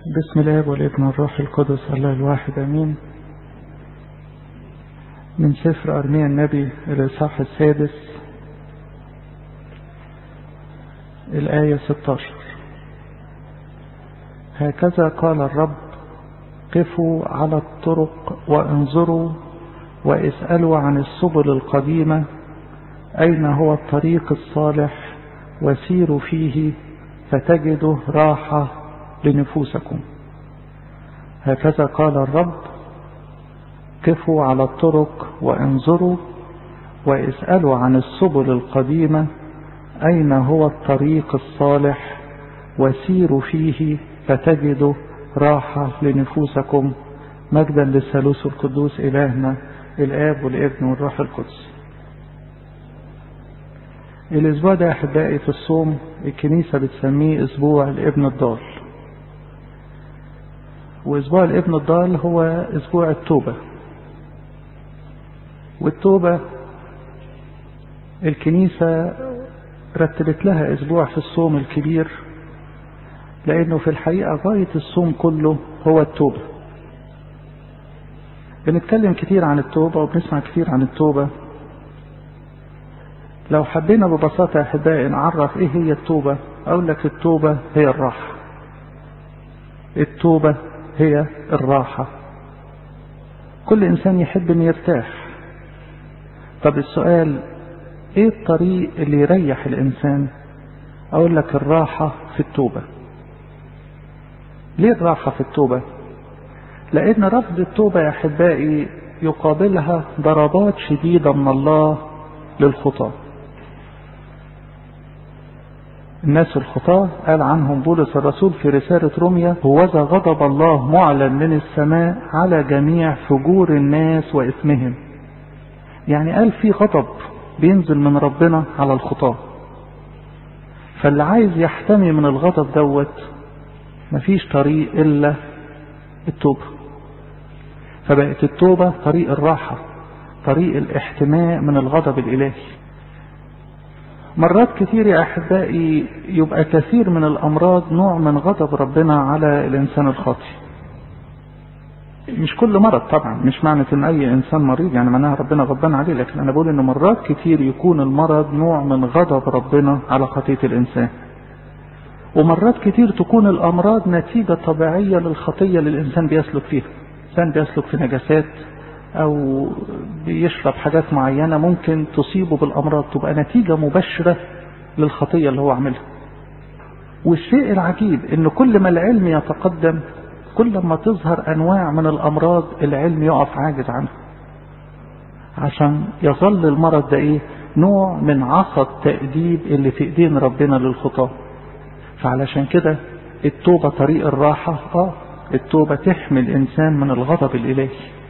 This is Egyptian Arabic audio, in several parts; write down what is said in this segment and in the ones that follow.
بسم الله والابن والروح القدس الله الواحد امين من سفر ارميا النبي الاصحاح السادس الايه 16 هكذا قال الرب قفوا على الطرق وانظروا واسالوا عن السبل القديمه اين هو الطريق الصالح وسيروا فيه فتجدوا راحه لنفوسكم هكذا قال الرب قفوا على الطرق وانظروا واسألوا عن السبل القديمة أين هو الطريق الصالح وسيروا فيه فتجدوا راحة لنفوسكم مجدا للثالوث القدوس إلهنا الآب والابن والروح القدس الأسبوع ده أحبائي في الصوم الكنيسة بتسميه أسبوع الابن الضال واسبوع الابن الضال هو اسبوع التوبة والتوبة الكنيسة رتبت لها اسبوع في الصوم الكبير لانه في الحقيقة غاية الصوم كله هو التوبة بنتكلم كتير عن التوبة وبنسمع كتير عن التوبة لو حبينا ببساطة يا أحبائي نعرف إيه هي التوبة أقول لك التوبة هي الراحة التوبة هي الراحة كل إنسان يحب أن يرتاح طب السؤال إيه الطريق اللي يريح الإنسان أقول لك الراحة في التوبة ليه الراحة في التوبة لأن رفض التوبة يا أحبائي يقابلها ضربات شديدة من الله للخطاة الناس الخطاة قال عنهم بولس الرسول في رسالة روميا هوذا غضب الله معلن من السماء على جميع فجور الناس وإثمهم يعني قال في غضب بينزل من ربنا على الخطاة فاللي عايز يحتمي من الغضب دوت مفيش طريق إلا التوبة فبقت التوبة طريق الراحة طريق الاحتماء من الغضب الإلهي مرات كتير يا أحبائي يبقى كثير من الأمراض نوع من غضب ربنا على الإنسان الخاطئ مش كل مرض طبعا مش معنى ان اي انسان مريض يعني معناها ربنا غضبان عليه لكن انا بقول ان مرات كتير يكون المرض نوع من غضب ربنا على خطية الانسان ومرات كتير تكون الامراض نتيجة طبيعية للخطية اللي الانسان بيسلك فيها الانسان بيسلك في نجاسات او بيشرب حاجات معينة ممكن تصيبه بالامراض تبقى نتيجة مباشرة للخطية اللي هو عملها والشيء العجيب ان كل ما العلم يتقدم كل ما تظهر انواع من الامراض العلم يقف عاجز عنها عشان يظل المرض ده ايه نوع من عصا التأديب اللي في ايدين ربنا للخطاة فعلشان كده التوبة طريق الراحة اه التوبة تحمي الانسان من الغضب الالهي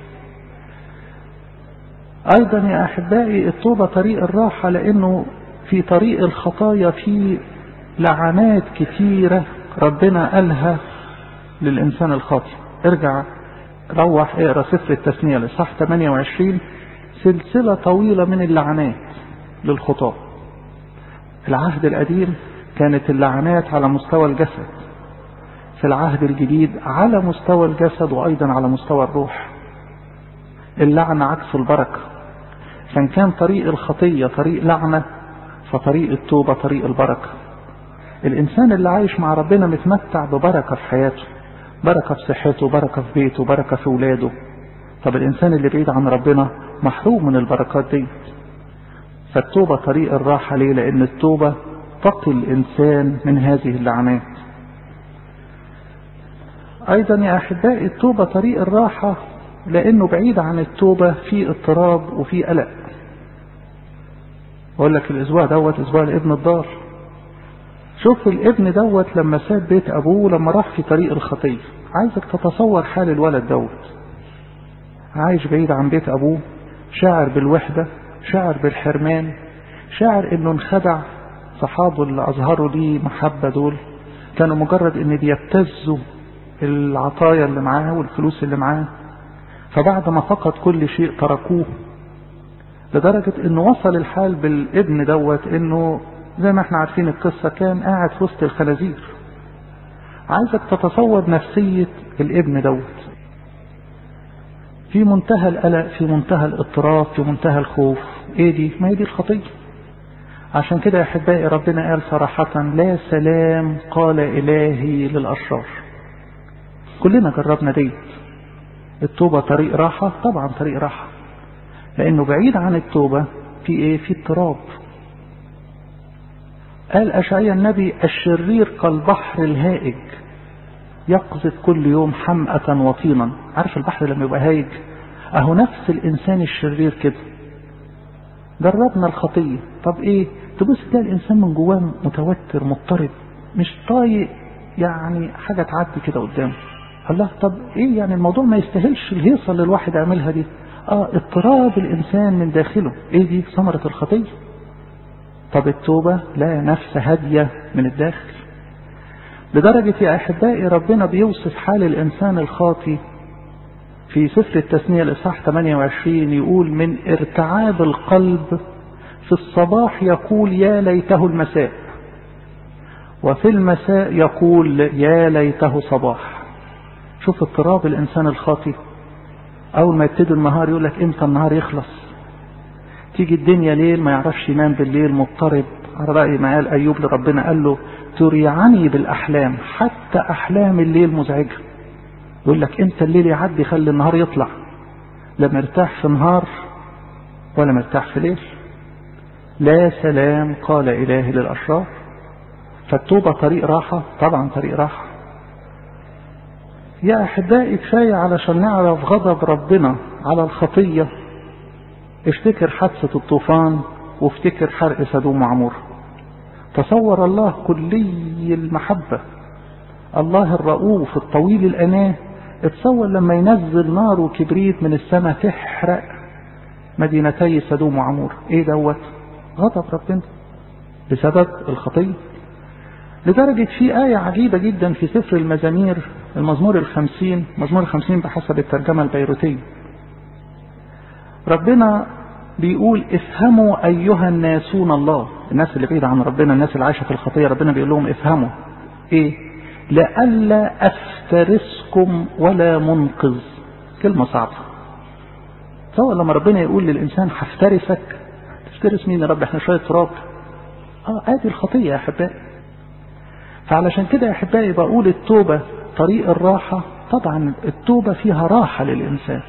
ايضا يا احبائي التوبة طريق الراحة لانه في طريق الخطايا في لعنات كتيرة ربنا قالها للإنسان الخاطئ ارجع روح اقرا سفر التثنية لصح 28 سلسلة طويلة من اللعنات للخطاة العهد القديم كانت اللعنات على مستوى الجسد في العهد الجديد على مستوى الجسد وأيضا على مستوى الروح اللعنة عكس البركة فان كان طريق الخطية طريق لعنة فطريق التوبة طريق البركة الإنسان اللي عايش مع ربنا متمتع ببركة في حياته بركة في صحته بركة في بيته بركة في ولاده طب الإنسان اللي بعيد عن ربنا محروم من البركات دي فالتوبة طريق الراحة ليه لأن التوبة تقي الإنسان من هذه اللعنات أيضا يا أحبائي التوبة طريق الراحة لأنه بعيد عن التوبة في اضطراب وفي قلق أقول لك الأسبوع دوت أسبوع الابن الضار شوف الابن دوت لما ساب بيت ابوه لما راح في طريق الخطيه عايزك تتصور حال الولد دوت عايش بعيد عن بيت ابوه شاعر بالوحده شاعر بالحرمان شاعر انه انخدع صحابه اللي اظهروا ليه محبه دول كانوا مجرد ان بيبتزوا العطايا اللي معاه والفلوس اللي معاه فبعد ما فقد كل شيء تركوه لدرجة انه وصل الحال بالابن دوت انه زي ما احنا عارفين القصة كان قاعد في وسط الخنازير عايزك تتصور نفسية الابن دوت في منتهى القلق في منتهى الاضطراب في منتهى الخوف ايه دي ما هي دي الخطية عشان كده يا احبائي ربنا قال صراحة لا سلام قال الهي للاشرار كلنا جربنا ديت التوبة طريق راحة طبعا طريق راحة لانه بعيد عن التوبة في ايه في اضطراب قال اشعيا النبي الشرير كالبحر الهائج يقذف كل يوم حمأة وطينا عارف البحر لما يبقى هايج اهو نفس الانسان الشرير كده جربنا الخطية طب ايه تبص تلاقي الانسان من جواه متوتر مضطرب مش طايق يعني حاجة تعدي كده قدامه الله طب ايه يعني الموضوع ما يستاهلش الهيصة اللي الواحد يعملها دي اه اضطراب الانسان من داخله ايه دي ثمرة الخطية طب التوبة لا نفس هادية من الداخل لدرجة يا أحبائي ربنا بيوصف حال الإنسان الخاطي في سفر التثنية الإصحاح 28 يقول من ارتعاب القلب في الصباح يقول يا ليته المساء وفي المساء يقول يا ليته صباح شوف اضطراب الإنسان الخاطي أول ما يبتدي النهار يقول لك إمتى النهار يخلص تيجي الدنيا ليل ما يعرفش ينام بالليل مضطرب على رأي ما قال أيوب لربنا قال له تريعني بالأحلام حتى أحلام الليل مزعجة يقول لك امتى الليل يعدي خلي النهار يطلع لا مرتاح في نهار ولا مرتاح في ليل لا سلام قال إلهي للأشرار فالتوبة طريق راحة طبعا طريق راحة يا أحبائي كفاية علشان نعرف غضب ربنا على الخطية افتكر حادثة الطوفان وافتكر حرق سدوم وعمور تصور الله كلي المحبة الله الرؤوف الطويل الأناه اتصور لما ينزل نار وكبريت من السماء تحرق مدينتي سدوم وعمور ايه دوت غضب ربنا بسبب الخطية لدرجة في آية عجيبة جدا في سفر المزامير المزمور الخمسين مزمور الخمسين بحسب الترجمة البيروتية ربنا بيقول افهموا أيها الناسون الله الناس اللي بعيدة عن ربنا الناس اللي عايشة في الخطية ربنا بيقول لهم افهموا ايه لئلا افترسكم ولا منقذ كلمة صعبة سواء لما ربنا يقول للإنسان هفترسك تفترس مين يا رب احنا شوية تراب اه ادي الخطية يا احبائي فعلشان كده يا احبائي بقول التوبة طريق الراحة طبعا التوبة فيها راحة للإنسان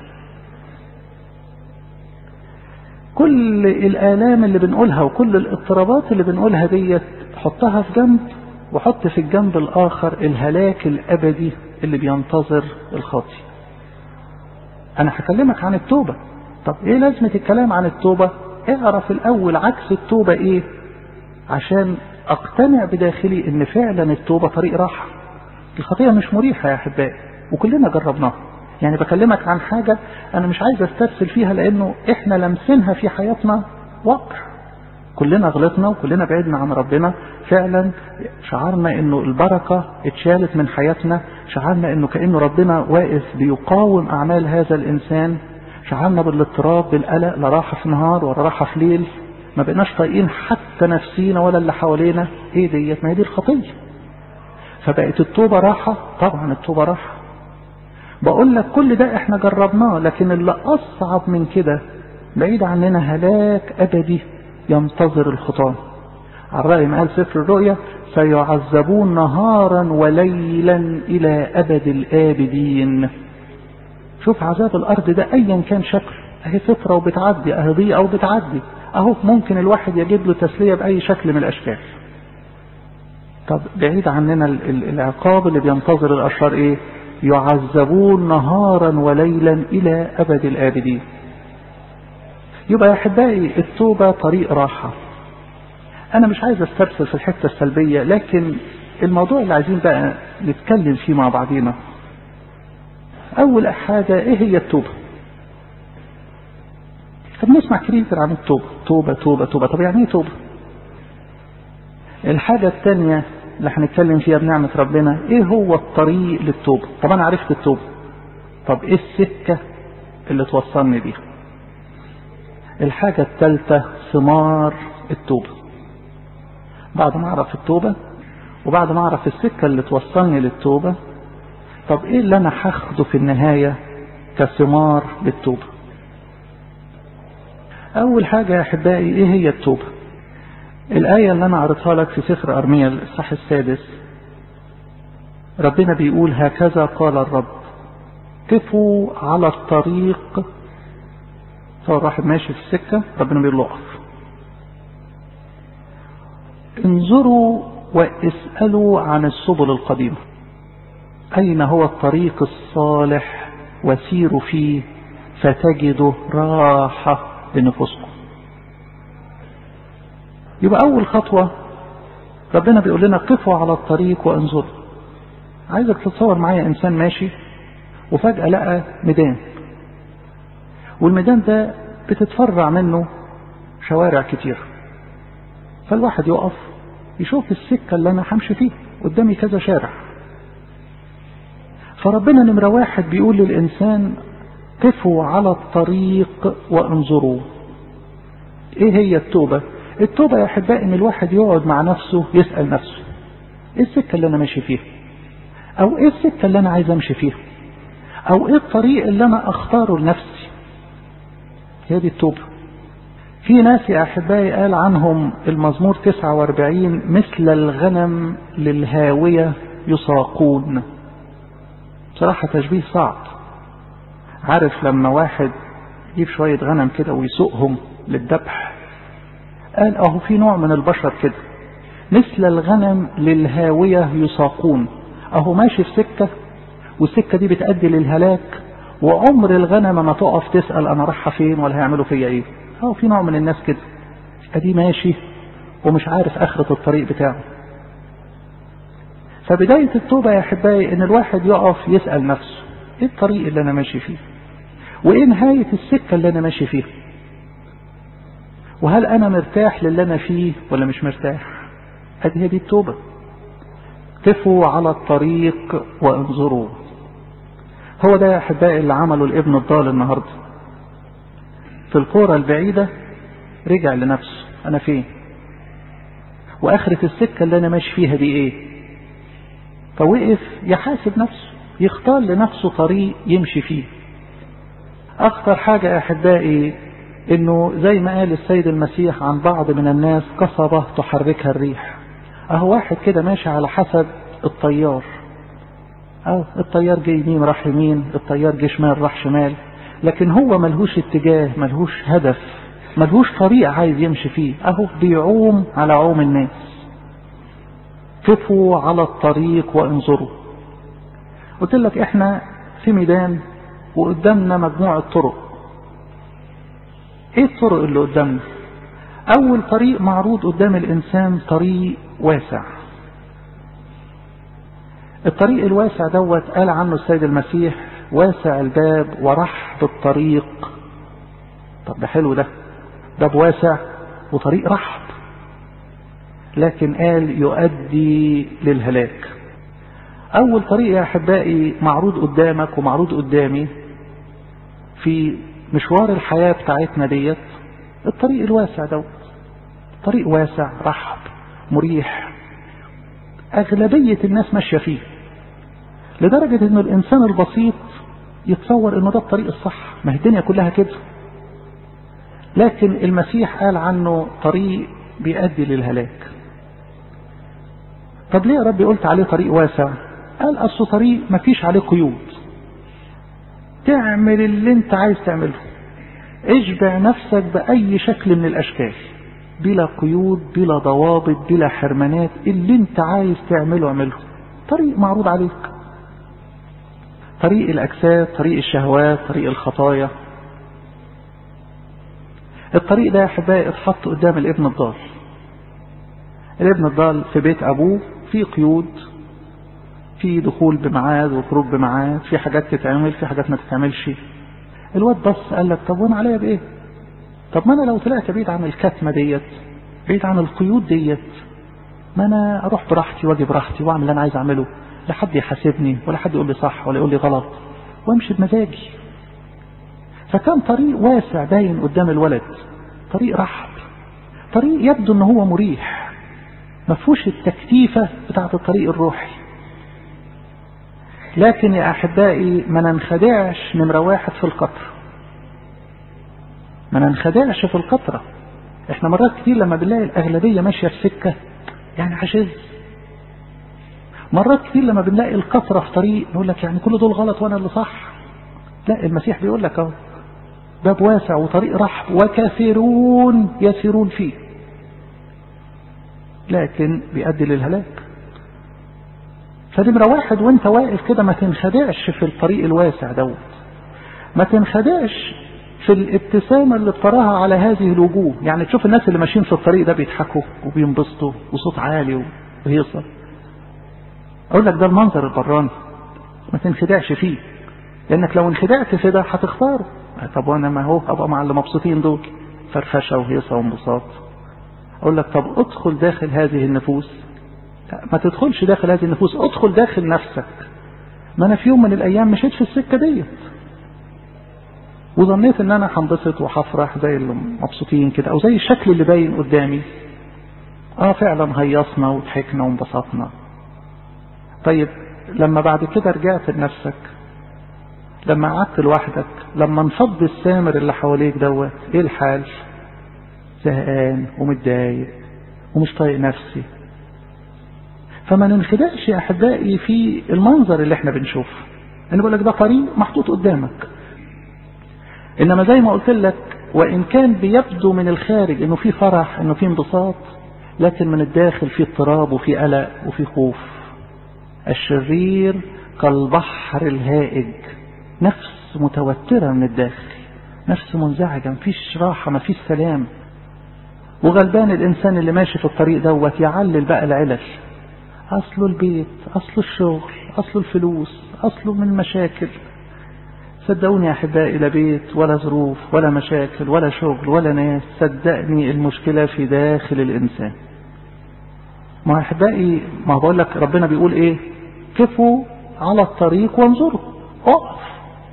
كل الآلام اللي بنقولها وكل الاضطرابات اللي بنقولها ديت حطها في جنب وحط في الجنب الآخر الهلاك الأبدي اللي بينتظر الخاطي أنا هكلمك عن التوبة طب إيه لازمة الكلام عن التوبة اعرف الأول عكس التوبة إيه عشان أقتنع بداخلي إن فعلا التوبة طريق راحة الخطية مش مريحة يا أحبائي وكلنا جربناها يعني بكلمك عن حاجة أنا مش عايز أسترسل فيها لأنه إحنا لمسنها في حياتنا واقع كلنا غلطنا وكلنا بعدنا عن ربنا فعلا شعرنا انه البركة اتشالت من حياتنا شعرنا انه كأنه ربنا واقف بيقاوم اعمال هذا الانسان شعرنا بالاضطراب بالقلق لا راحة في نهار ولا راحة في ليل ما بقناش طايقين حتى نفسينا ولا اللي حوالينا ايه ديت ما هي دي الخطية فبقت التوبة راحة طبعا التوبة راحة بقول لك كل ده احنا جربناه لكن اللي اصعب من كده بعيد عننا هلاك ابدي ينتظر الخطاه على رأي ما قال سفر الرؤيا سيعذبون نهارا وليلا إلى أبد الآبدين شوف عذاب الأرض ده أيا كان شكل أهي فترة وبتعدي أهي ضيقة وبتعدي أهو ممكن الواحد يجيب له تسلية بأي شكل من الأشكال طب بعيد عننا العقاب اللي بينتظر الأشرار إيه يعذبون نهارا وليلا إلى أبد الآبدين يبقى يا أحبائي التوبة طريق راحة أنا مش عايز أسترسل في الحتة السلبية لكن الموضوع اللي عايزين بقى نتكلم فيه مع بعضينا أول حاجة إيه هي التوبة فبنسمع كتير عن التوبة توبة توبة توبة طب يعني إيه توبة الحاجة الثانية اللي هنتكلم فيها بنعمة ربنا إيه هو الطريق للتوبة طب أنا عرفت التوبة طب إيه السكة اللي توصلني بيها الحاجة الثالثة ثمار التوبة بعد ما أعرف التوبة وبعد ما اعرف السكة اللي توصلني للتوبة طب ايه اللي انا هاخده في النهاية كثمار للتوبة اول حاجة يا احبائي ايه هي التوبة الآية اللي انا قريتها لك في سفر ارميا الاصحاح السادس ربنا بيقول هكذا قال الرب قفوا على الطريق صار واحد ماشي في السكة ربنا بيقول له اقف انظروا واسألوا عن السبل القديمة أين هو الطريق الصالح وسيروا فيه فتجدوا راحة لنفوسكم يبقى أول خطوة ربنا بيقول لنا قفوا على الطريق وانظروا عايزك تتصور معايا إنسان ماشي وفجأة لقى ميدان والميدان ده بتتفرع منه شوارع كتير فالواحد يقف يشوف السكة اللي أنا همشي فيه قدامي كذا شارع فربنا نمرة واحد بيقول للإنسان قفوا على الطريق وانظروا ايه هي التوبة التوبة يا احبائي ان الواحد يقعد مع نفسه يسأل نفسه ايه السكة اللي انا ماشي فيها او ايه السكة اللي انا عايز امشي فيها او ايه الطريق اللي انا اختاره لنفسي هي دي التوبة في ناس يا احبائي قال عنهم المزمور 49 مثل الغنم للهاوية يساقون بصراحة تشبيه صعب عارف لما واحد يجيب شوية غنم كده ويسوقهم للذبح قال اهو في نوع من البشر كده مثل الغنم للهاوية يساقون اهو ماشي في سكة والسكة دي بتأدي للهلاك وعمر الغنم ما تقف تسأل انا رايحة فين ولا هيعملوا فيا ايه اهو في نوع من الناس كده ادي ماشي ومش عارف اخرة الطريق بتاعه فبداية التوبة يا احبائي ان الواحد يقف يسأل نفسه ايه الطريق اللي انا ماشي فيه وايه نهاية السكة اللي انا ماشي فيها وهل انا مرتاح للي انا فيه ولا مش مرتاح ادي هي دي التوبة قفوا على الطريق وانظروا هو ده يا احبائي اللي عمله الابن الضال النهاردة في الكورة البعيدة رجع لنفسه انا فين واخرة السكة اللي انا ماشي فيها دي ايه فوقف يحاسب نفسه يختار لنفسه طريق يمشي فيه اخطر حاجة يا احبائي انه زي ما قال السيد المسيح عن بعض من الناس قصبة تحركها الريح اهو واحد كده ماشي على حسب الطيار او الطيار جه يمين راح يمين الطيار جه شمال راح شمال لكن هو ملهوش اتجاه ملهوش هدف ملهوش طريق عايز يمشي فيه اهو بيعوم على عوم الناس قفوا على الطريق وانظروا قلت لك احنا في ميدان وقدامنا مجموعة طرق ايه الطرق اللي قدامنا اول طريق معروض قدام الانسان طريق واسع الطريق الواسع دوت قال عنه السيد المسيح واسع الباب ورحب الطريق طب ده حلو ده باب واسع وطريق رحب لكن قال يؤدي للهلاك اول طريق يا احبائي معروض قدامك ومعروض قدامي في مشوار الحياة بتاعتنا ديت الطريق الواسع دوت طريق واسع رحب مريح اغلبية الناس ماشية فيه لدرجة ان الانسان البسيط يتصور انه ده الطريق الصح ما هي الدنيا كلها كده لكن المسيح قال عنه طريق بيؤدي للهلاك طب ليه يا ربي قلت عليه طريق واسع قال اصل طريق ما فيش عليه قيود تعمل اللي انت عايز تعمله اشبع نفسك بأي شكل من الأشكال بلا قيود بلا ضوابط بلا حرمانات اللي انت عايز تعمله اعمله طريق معروض عليك طريق الأجساد طريق الشهوات طريق الخطايا الطريق ده يا أحبائي اتحط قدام الابن الضال الابن الضال في بيت أبوه في قيود في دخول بميعاد وخروج بميعاد في حاجات تتعمل في حاجات ما تتعملش الواد بص قال لك طب وانا عليا بايه طب ما انا لو طلعت بعيد عن الكتمه ديت بعيد عن القيود ديت ما انا اروح براحتي واجي براحتي واعمل اللي انا عايز اعمله لا حد يحاسبني ولا حد يقول لي صح ولا يقول لي غلط وامشي بمزاجي فكان طريق واسع باين قدام الولد طريق رحب طريق يبدو ان هو مريح ما فيهوش التكتيفة بتاعة الطريق الروحي لكن يا أحبائي ما ننخدعش نمرة واحد في القطر ما ننخدعش في القطرة احنا مرات كتير لما بنلاقي الأغلبية ماشية في سكة يعني حشز مرات كتير لما بنلاقي القطرة في طريق نقول لك يعني كل دول غلط وانا اللي صح لا المسيح بيقول لك اهو باب واسع وطريق رحب وكثيرون يسيرون فيه لكن بيؤدي للهلاك فنمرة واحد وانت واقف كده ما تنخدعش في الطريق الواسع دوت ما تنخدعش في الابتسامة اللي بتراها على هذه الوجوه يعني تشوف الناس اللي ماشيين في الطريق ده بيضحكوا وبينبسطوا وصوت عالي وهيصة اقول لك ده المنظر البراني ما تنخدعش فيه لانك لو انخدعت في ده هتختاره طب وانا ما هو ابقى مع اللي مبسوطين دول فرفشه وهيصه وانبساط اقول لك طب ادخل داخل هذه النفوس لا ما تدخلش داخل هذه النفوس ادخل داخل نفسك ما انا في يوم من الايام مشيت في السكه ديت وظنيت ان انا هنبسط وهفرح زي اللي مبسوطين كده او زي الشكل اللي باين قدامي اه فعلا هيصنا وضحكنا وانبسطنا طيب لما بعد كده رجعت لنفسك لما قعدت لوحدك لما انفض السامر اللي حواليك دوت ايه الحال زهقان ومتضايق ومش طايق نفسي فما ننخدعش يا احبائي في المنظر اللي احنا بنشوفه انا بقول لك ده طريق محطوط قدامك انما زي ما قلت لك وان كان بيبدو من الخارج انه في فرح انه في انبساط لكن من الداخل في اضطراب وفي قلق وفي خوف الشرير كالبحر الهائج نفس متوترة من الداخل نفس منزعجة مفيش راحة مفيش سلام وغلبان الإنسان اللي ماشي في الطريق دوت يعلل بقى العلل أصله البيت أصله الشغل أصله الفلوس أصله من المشاكل صدقوني يا أحبائي لا بيت ولا ظروف ولا مشاكل ولا شغل ولا ناس صدقني المشكلة في داخل الإنسان ما أحبائي ما بقول لك ربنا بيقول إيه كفوا على الطريق وانظروا اقف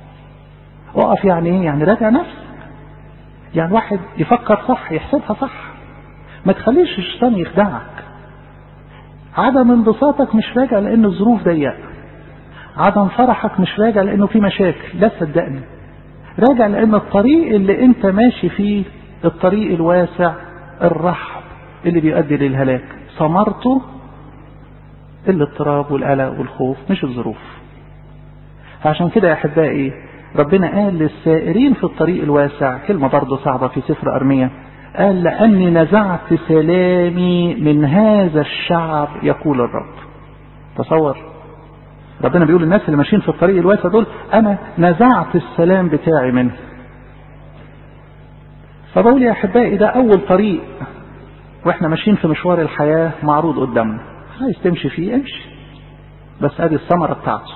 اقف يعني ايه يعني راجع نفسك يعني واحد يفكر صح يحسبها صح ما تخليش الشيطان يخدعك عدم انبساطك مش راجع لان الظروف ضيقه عدم فرحك مش راجع لانه في مشاكل لا صدقني راجع لان الطريق اللي انت ماشي فيه الطريق الواسع الرحب اللي بيؤدي للهلاك ثمرته الاضطراب والقلق والخوف مش الظروف فعشان كده يا احبائي ربنا قال للسائرين في الطريق الواسع كلمة برضه صعبة في سفر أرمية قال لأني نزعت سلامي من هذا الشعب يقول الرب تصور ربنا بيقول للناس اللي ماشيين في الطريق الواسع دول أنا نزعت السلام بتاعي منه فبقول يا أحبائي ده أول طريق وإحنا ماشيين في مشوار الحياة معروض قدامنا عايز تمشي فيه امشي بس ادي الثمرة بتاعته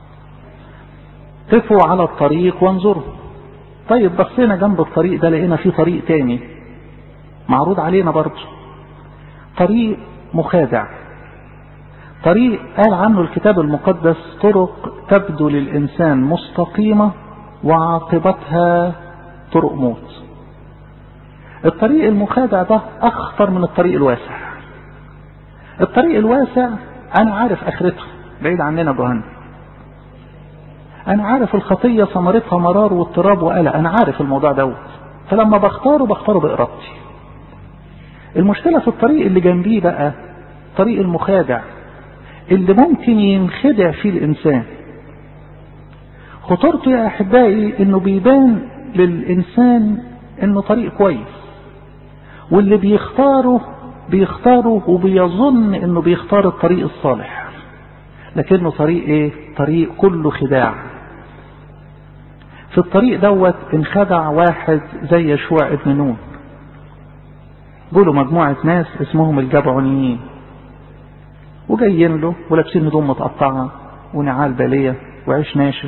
قفوا على الطريق وانظروا طيب بصينا جنب الطريق ده لقينا فيه طريق تاني معروض علينا برضه طريق مخادع طريق قال عنه الكتاب المقدس طرق تبدو للإنسان مستقيمة وعاقبتها طرق موت الطريق المخادع ده أخطر من الطريق الواسع الطريق الواسع أنا عارف آخرته بعيد عننا جهنم أنا عارف الخطية ثمرتها مرار واضطراب وقلق أنا عارف الموضوع دوت فلما بختاره بختاره بإرادتي المشكلة في الطريق اللي جنبيه بقى طريق المخادع اللي ممكن ينخدع فيه الإنسان خطورته يا أحبائي إنه بيبان للإنسان إنه طريق كويس واللي بيختاره بيختاره وبيظن إنه بيختار الطريق الصالح لكنه طريق إيه؟ طريق كله خداع في الطريق دوت انخدع واحد زي يشوع ابن نون قولوا مجموعة ناس اسمهم الجبعونيين وجايين له ولابسين هدوم متقطعة ونعال بالية وعيش ناشف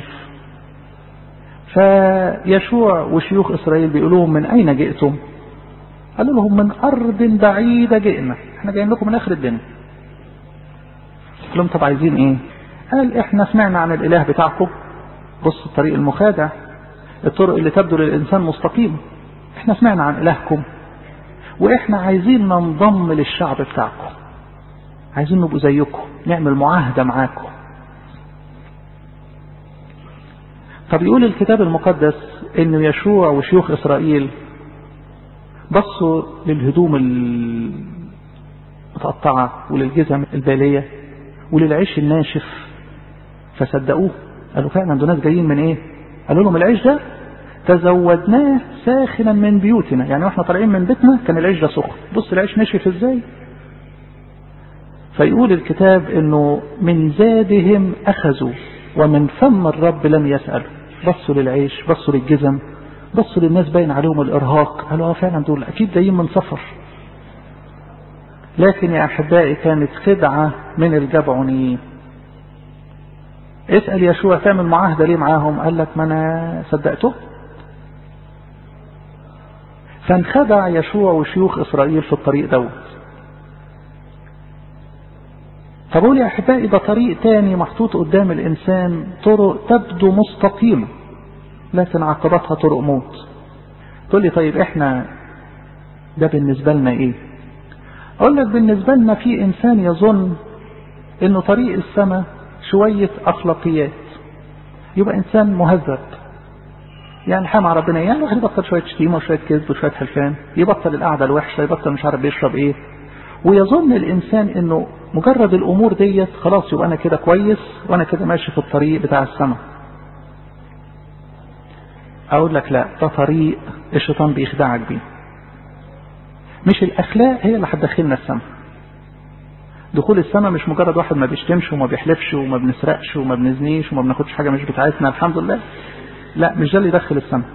فيشوع وشيوخ إسرائيل بيقولوا لهم من أين جئتم قالوا لهم من أرض بعيدة جئنا احنا جايين لكم من آخر الدنيا قال لهم طب عايزين ايه قال احنا سمعنا عن الإله بتاعكم بص الطريق المخادع الطرق اللي تبدو للإنسان مستقيمة احنا سمعنا عن إلهكم واحنا عايزين ننضم للشعب بتاعكم عايزين نبقوا زيكم نعمل معاهدة معاكم طب يقول الكتاب المقدس ان يشوع وشيوخ اسرائيل بصوا للهدوم المتقطعة وللجزم البالية وللعيش الناشف فصدقوه قالوا فعلا دول ناس جايين من ايه قالوا لهم العيش ده تزودناه ساخنا من بيوتنا يعني واحنا طالعين من بيتنا كان العيش ده سخن بص العيش نشف ازاي فيقول الكتاب انه من زادهم اخذوا ومن فم الرب لم يسألوا بصوا للعيش بصوا للجزم بصوا للناس باين عليهم الارهاق قالوا اه فعلا دول اكيد جايين من سفر لكن يا احبائي كانت خدعة من الجبعنيين اسأل يشوع تعمل معاهدة ليه معاهم قال لك ما انا صدقته فانخدع يشوع وشيوخ اسرائيل في الطريق دوت فبقول يا احبائي ده طريق تاني محطوط قدام الانسان طرق تبدو مستقيمة لكن عقبتها طرق موت تقول لي طيب احنا ده بالنسبة لنا ايه اقول لك بالنسبة لنا في انسان يظن انه طريق السماء شوية اخلاقيات يبقى انسان مهذب يعني الحياة مع ربنا يعني الواحد يبطل شوية شتيمة وشوية كذب وشوية حلفان يبطل القعدة الوحشة يبطل مش عارف بيشرب ايه ويظن الانسان انه مجرد الامور ديت خلاص يبقى انا كده كويس وانا كده ماشي في الطريق بتاع السماء اقول لك لا ده طريق الشيطان بيخدعك بيه مش الاخلاق هي اللي هتدخلنا السماء دخول السماء مش مجرد واحد ما بيشتمش وما بيحلفش وما بنسرقش وما بنزنيش وما بناخدش حاجه مش بتاعتنا الحمد لله لا مش ده اللي يدخل السماء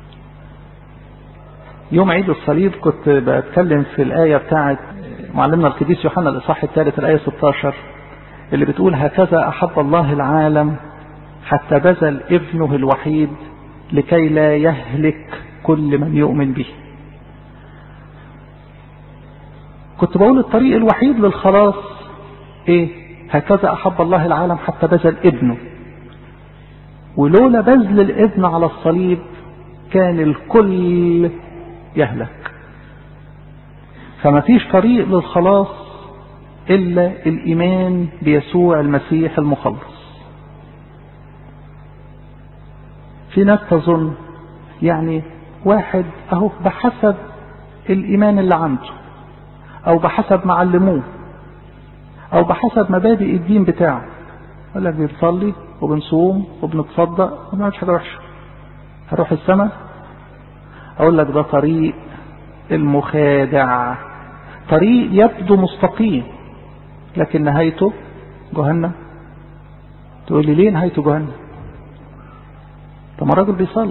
يوم عيد الصليب كنت بتكلم في الآية بتاعت معلمنا القديس يوحنا الإصحاح الثالث الآية 16 اللي بتقول هكذا أحب الله العالم حتى بذل ابنه الوحيد لكي لا يهلك كل من يؤمن به كنت بقول الطريق الوحيد للخلاص ايه هكذا احب الله العالم حتى بذل ابنه ولولا بذل الابن على الصليب كان الكل يهلك فما فيش طريق للخلاص الا الايمان بيسوع المسيح المخلص في ناس تظن يعني واحد اهو بحسب الايمان اللي عنده او بحسب ما علموه او بحسب مبادئ الدين بتاعه يقول لك بنصلي وبنصوم وبنتصدق وما بنعملش حاجه وحشه هروح السماء اقول لك ده طريق المخادع طريق يبدو مستقيم لكن نهايته جهنم تقول لي ليه نهايته جهنم طب ما الراجل بيصلي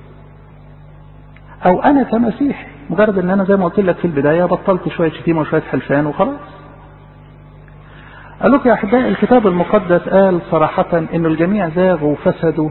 او انا كمسيحي مجرد ان انا زي ما قلت لك في البدايه بطلت شويه شتيمه وشويه حلفان وخلاص قال لك يا احبائي الكتاب المقدس قال صراحه ان الجميع زاغوا وفسدوا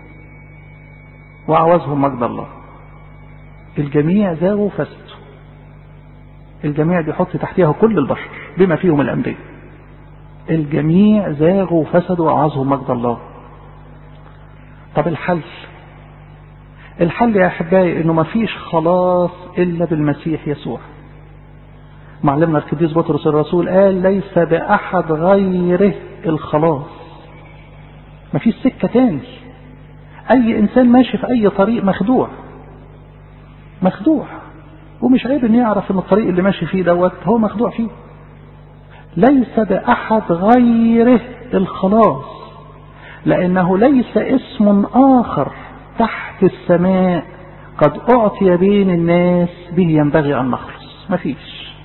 وعوزهم مجد الله الجميع زاغوا وفسدوا الجميع بيحط تحتها كل البشر بما فيهم الانبياء الجميع زاغوا وفسدوا وعوزهم مجد الله طب الحل الحل يا احبائي انه ما فيش خلاص الا بالمسيح يسوع معلمنا القديس بطرس الرسول قال ليس باحد غيره الخلاص ما فيش سكه تاني اي انسان ماشي في اي طريق مخدوع مخدوع ومش عيب ان يعرف ان الطريق اللي ماشي فيه دوت هو مخدوع فيه ليس باحد غيره الخلاص لانه ليس اسم اخر تحت السماء قد أعطي بين الناس به ينبغي أن نخلص مفيش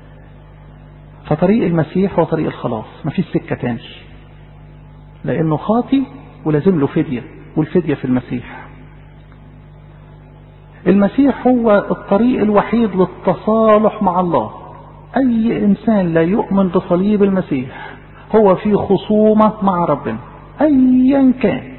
فطريق المسيح هو طريق الخلاص مفيش سكة تاني لأنه خاطي ولازم له فدية والفدية في المسيح المسيح هو الطريق الوحيد للتصالح مع الله أي إنسان لا يؤمن بصليب المسيح هو في خصومة مع ربنا أيا كان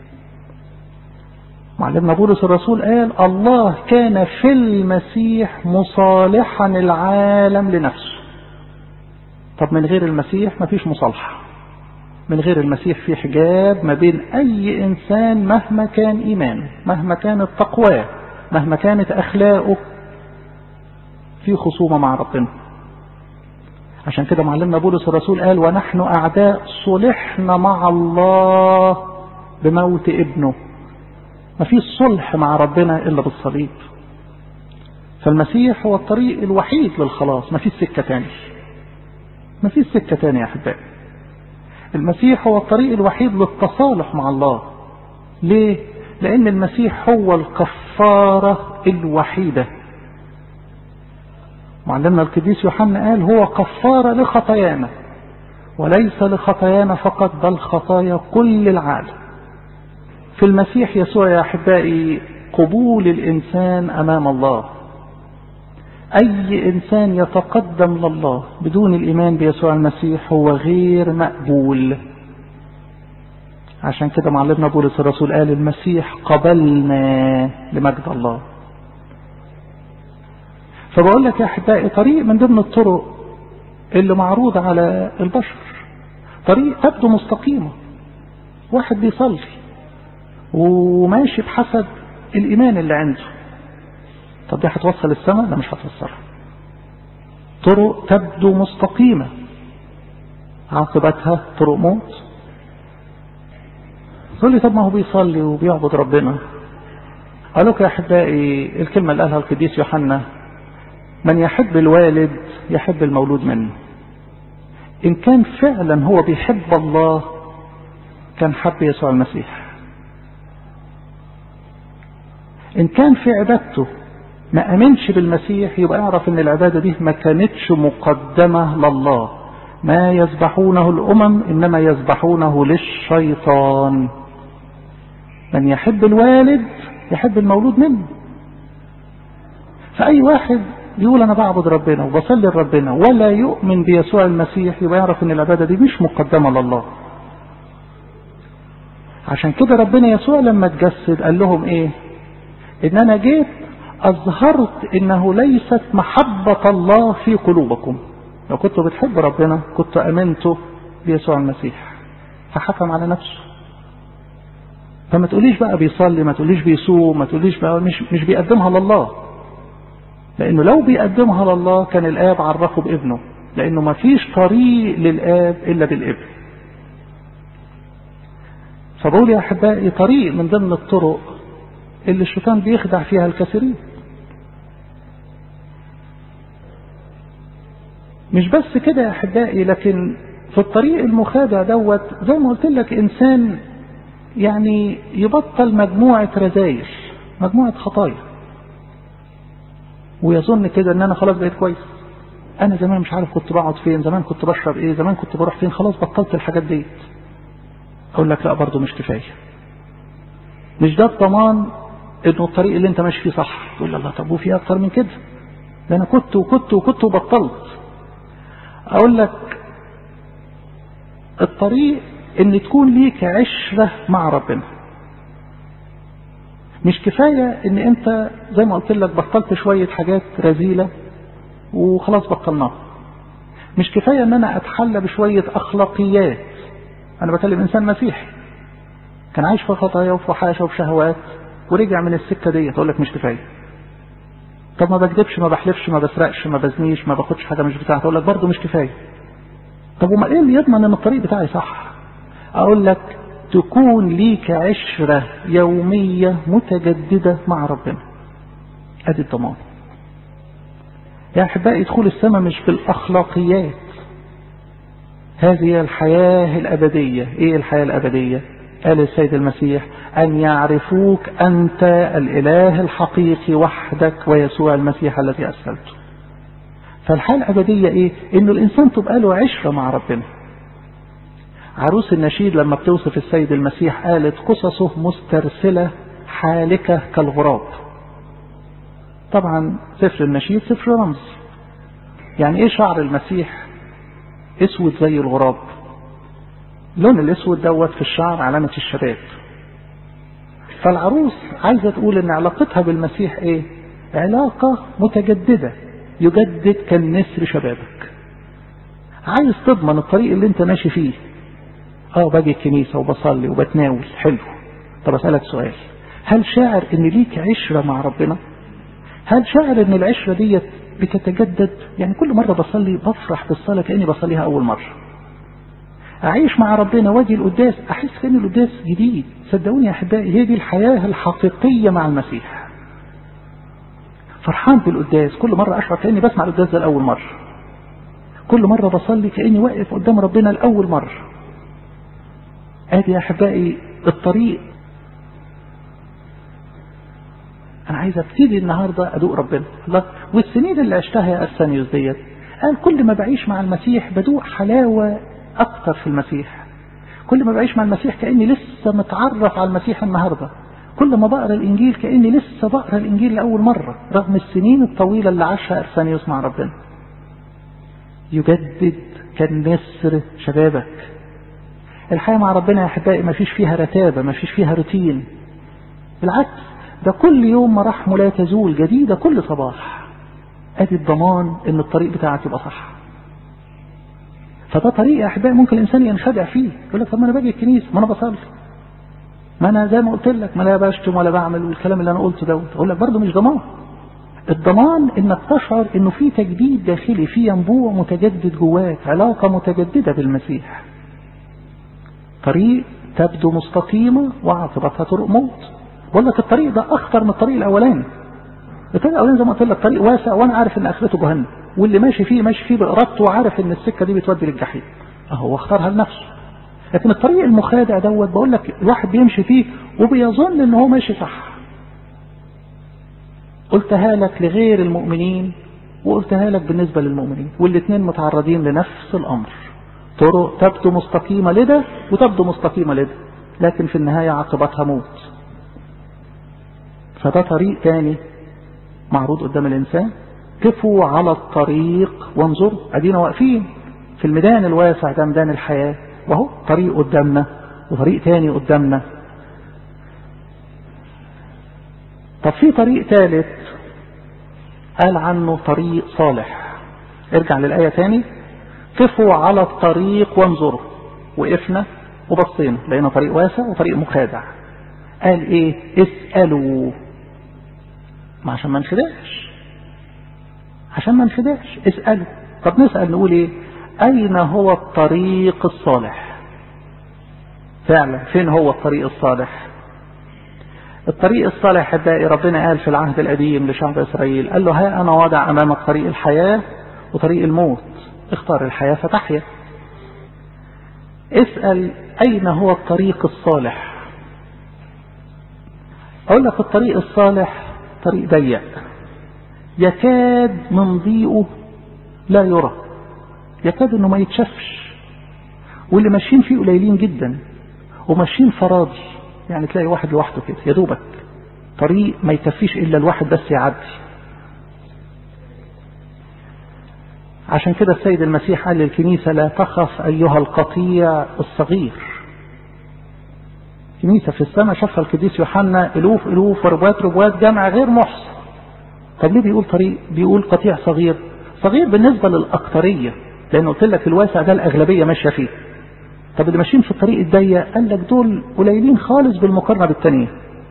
معلمنا بولس الرسول قال الله كان في المسيح مصالحا العالم لنفسه طب من غير المسيح مفيش مصالحة من غير المسيح في حجاب ما بين أي إنسان مهما كان إيمانه مهما كانت تقواه مهما كانت أخلاقه في خصومة مع ربنا عشان كده معلمنا بولس الرسول قال ونحن أعداء صلحنا مع الله بموت ابنه ما فيش صلح مع ربنا إلا بالصليب فالمسيح هو الطريق الوحيد للخلاص ما فيش سكة تاني ما فيش سكة تاني يا أحبائي المسيح هو الطريق الوحيد للتصالح مع الله ليه؟ لأن المسيح هو الكفارة الوحيدة معلمنا القديس يوحنا قال هو كفارة لخطايانا وليس لخطايانا فقط بل خطايا كل العالم في المسيح يسوع يا أحبائي قبول الإنسان أمام الله أي إنسان يتقدم لله بدون الإيمان بيسوع المسيح هو غير مقبول عشان كده معلمنا بولس الرسول قال المسيح قبلنا لمجد الله فبقول لك يا أحبائي طريق من ضمن الطرق اللي معروض على البشر طريق تبدو مستقيمة واحد بيصلي وماشي بحسب الإيمان اللي عنده طب دي هتوصل السماء لا مش هتوصلها طرق تبدو مستقيمة عاقبتها طرق موت تقول لي طب ما هو بيصلي وبيعبد ربنا قال لك يا أحبائي الكلمة اللي قالها القديس يوحنا من يحب الوالد يحب المولود منه إن كان فعلا هو بيحب الله كان حب يسوع المسيح إن كان في عبادته ما أمنش بالمسيح يبقى اعرف ان العبادة دي ما كانتش مقدمة لله ما يذبحونه الأمم إنما يذبحونه للشيطان من يحب الوالد يحب المولود منه فأي واحد يقول أنا بعبد ربنا وبصلي لربنا ولا يؤمن بيسوع المسيح يبقى يعرف ان العبادة دي مش مقدمة لله عشان كده ربنا يسوع لما اتجسد قال لهم ايه ان انا جيت أظهرت إنه ليست محبة الله في قلوبكم لو كنتوا بتحب ربنا كنت أمنتوا بيسوع المسيح فحكم على نفسه فما تقوليش بقى بيصلي ما تقوليش بيصوم ما تقوليش بقى مش, مش بيقدمها لله لأنه لو بيقدمها لله كان الآب عرفه بابنه لأنه ما فيش طريق للآب إلا بالابن فبقول يا أحبائي طريق من ضمن الطرق اللي الشيطان بيخدع فيها الكثيرين مش بس كده يا احبائي لكن في الطريق المخادع دوت زي ما قلت لك انسان يعني يبطل مجموعة رذايل مجموعة خطايا ويظن كده ان انا خلاص بقيت كويس انا زمان مش عارف كنت بقعد فين زمان كنت بشرب ايه زمان كنت بروح فين خلاص بطلت الحاجات ديت اقول لك لا برضه مش كفايه مش ده الضمان انه الطريق اللي انت ماشي فيه صح تقول الله طب وفي اكتر من كده ده انا كنت وكنت وكنت وبطلت اقول لك الطريق ان تكون ليك عشرة مع ربنا مش كفاية ان انت زي ما قلت لك بطلت شوية حاجات رذيلة وخلاص بطلناها مش كفاية ان انا اتحلى بشوية اخلاقيات انا بكلم انسان مسيحي كان عايش في خطايا وفي وحاشة وفي شهوات ورجع من السكة دي تقول لك مش كفاية طب ما بكذبش ما بحلفش ما بسرقش ما بزنيش ما باخدش حاجة مش بتاعتي اقول لك برضه مش كفاية طب وما ايه اللي يضمن ان الطريق بتاعي صح اقول لك تكون ليك عشرة يومية متجددة مع ربنا ادي الضمان يا احبائي دخول السماء مش بالاخلاقيات هذه الحياة الابدية ايه الحياة الابدية قال السيد المسيح أن يعرفوك أنت الإله الحقيقي وحدك ويسوع المسيح الذي أرسلته فالحالة الأبدية إيه؟ إنه الإنسان تبقى له عشرة مع ربنا عروس النشيد لما بتوصف السيد المسيح قالت قصصه مسترسلة حالكة كالغراب طبعا سفر النشيد سفر رمز يعني ايه شعر المسيح اسود زي الغراب اللون الاسود دوت في الشعر علامة الشباب فالعروس عايزة تقول ان علاقتها بالمسيح ايه علاقة متجددة يجدد كالنسر شبابك عايز تضمن الطريق اللي انت ماشي فيه اه باجي الكنيسة وبصلي وبتناول حلو طب اسألك سؤال هل شاعر ان ليك عشرة مع ربنا هل شاعر ان العشرة ديت بتتجدد يعني كل مرة بصلي بفرح بالصلاة كأني بصليها أول مرة أعيش مع ربنا واجي القداس أحس كأن القداس جديد صدقوني يا أحبائي هي دي الحياة الحقيقية مع المسيح فرحان بالقداس كل مرة أشعر كأني بسمع القداس ده لأول مرة كل مرة بصلي كأني واقف قدام ربنا لأول مرة ادي يا احبائي الطريق انا عايز ابتدي النهارده ادوق ربنا الله والسنين اللي عشتها يا ارسانيوس ديت قال كل ما بعيش مع المسيح بدوق حلاوه اكتر في المسيح كل ما بعيش مع المسيح كاني لسه متعرف على المسيح النهارده كل ما بقرا الانجيل كاني لسه بقرا الانجيل لاول مره رغم السنين الطويله اللي عاشها ارسانيوس مع ربنا يجدد كالنسر شبابك الحياة مع ربنا يا أحبائي ما فيش فيها رتابة ما فيش فيها روتين بالعكس ده كل يوم مراحمه لا تزول جديدة كل صباح أدي الضمان إن الطريق بتاعك يبقى صح فده طريق يا أحبائي ممكن الإنسان ينخدع فيه يقول لك طب ما أنا باجي الكنيسة ما أنا بصلي ما أنا زي ما قلت لك ما أنا بشتم ولا بعمل والكلام اللي أنا قلته دوت أقول لك برضه مش ضمان الضمان انك تشعر انه في تجديد داخلي في ينبوع متجدد جواك علاقة متجددة بالمسيح طريق تبدو مستقيمة وعاقبتها طرق موت بقول لك الطريق ده أخطر من الطريق الأولاني الطريق الأولاني زي ما قلت لك طريق واسع وأنا عارف إن آخرته جهنم واللي ماشي فيه ماشي فيه بإرادته وعارف إن السكة دي بتودي للجحيم أهو اختارها لنفسه لكن الطريق المخادع دوت بقول لك الواحد بيمشي فيه وبيظن إن هو ماشي صح قلتها لك لغير المؤمنين وقلتها لك بالنسبة للمؤمنين والاثنين متعرضين لنفس الأمر طرق تبدو مستقيمة لده وتبدو مستقيمة لده لكن في النهاية عاقبتها موت فده طريق تاني معروض قدام الإنسان كفوا على الطريق وانظروا أدينا واقفين في الميدان الواسع ده ميدان الحياة وهو طريق قدامنا وطريق تاني قدامنا طب في طريق ثالث قال عنه طريق صالح ارجع للآية تاني قفوا على الطريق وانظروا وقفنا وبصينا لقينا طريق واسع وطريق مخادع قال ايه اسألوا ما عشان ما نخدعش عشان ما نخدعش اسألوا طب نسأل نقول ايه اين هو الطريق الصالح فعلا فين هو الطريق الصالح الطريق الصالح احبائي ربنا قال في العهد القديم لشعب اسرائيل قال له ها انا واضع امامك طريق الحياه وطريق الموت اختار الحياه فتحيا اسال اين هو الطريق الصالح اقول لك الطريق الصالح طريق ضيق يكاد من ضيقه لا يرى يكاد انه ما يتشافش واللي ماشيين فيه قليلين جدا وماشيين فراضي يعني تلاقي واحد لوحده كده يا دوبك طريق ما يكفيش الا الواحد بس يعدي عشان كده السيد المسيح قال للكنيسة لا تخف أيها القطيع الصغير كنيسة في السماء شافها القديس يوحنا ألوف ألوف وربوات ربوات جمع غير محصى طب ليه بيقول طريق بيقول قطيع صغير صغير بالنسبة للأكترية لأن قلت لك الواسع ده الأغلبية ماشية فيه طب اللي ماشيين في الطريق الضيق قال لك دول قليلين خالص بالمقارنة بالتانيين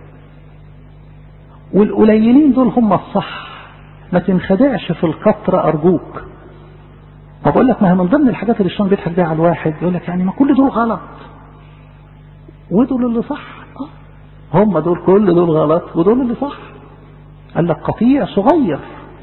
والقليلين دول هم الصح ما تنخدعش في القطر أرجوك ما بقول لك ما هي من ضمن الحاجات اللي الشيطان بيضحك بيها على الواحد يقول لك يعني ما كل دول غلط ودول اللي صح اه هم دول كل دول غلط ودول اللي صح قال لك قطيع صغير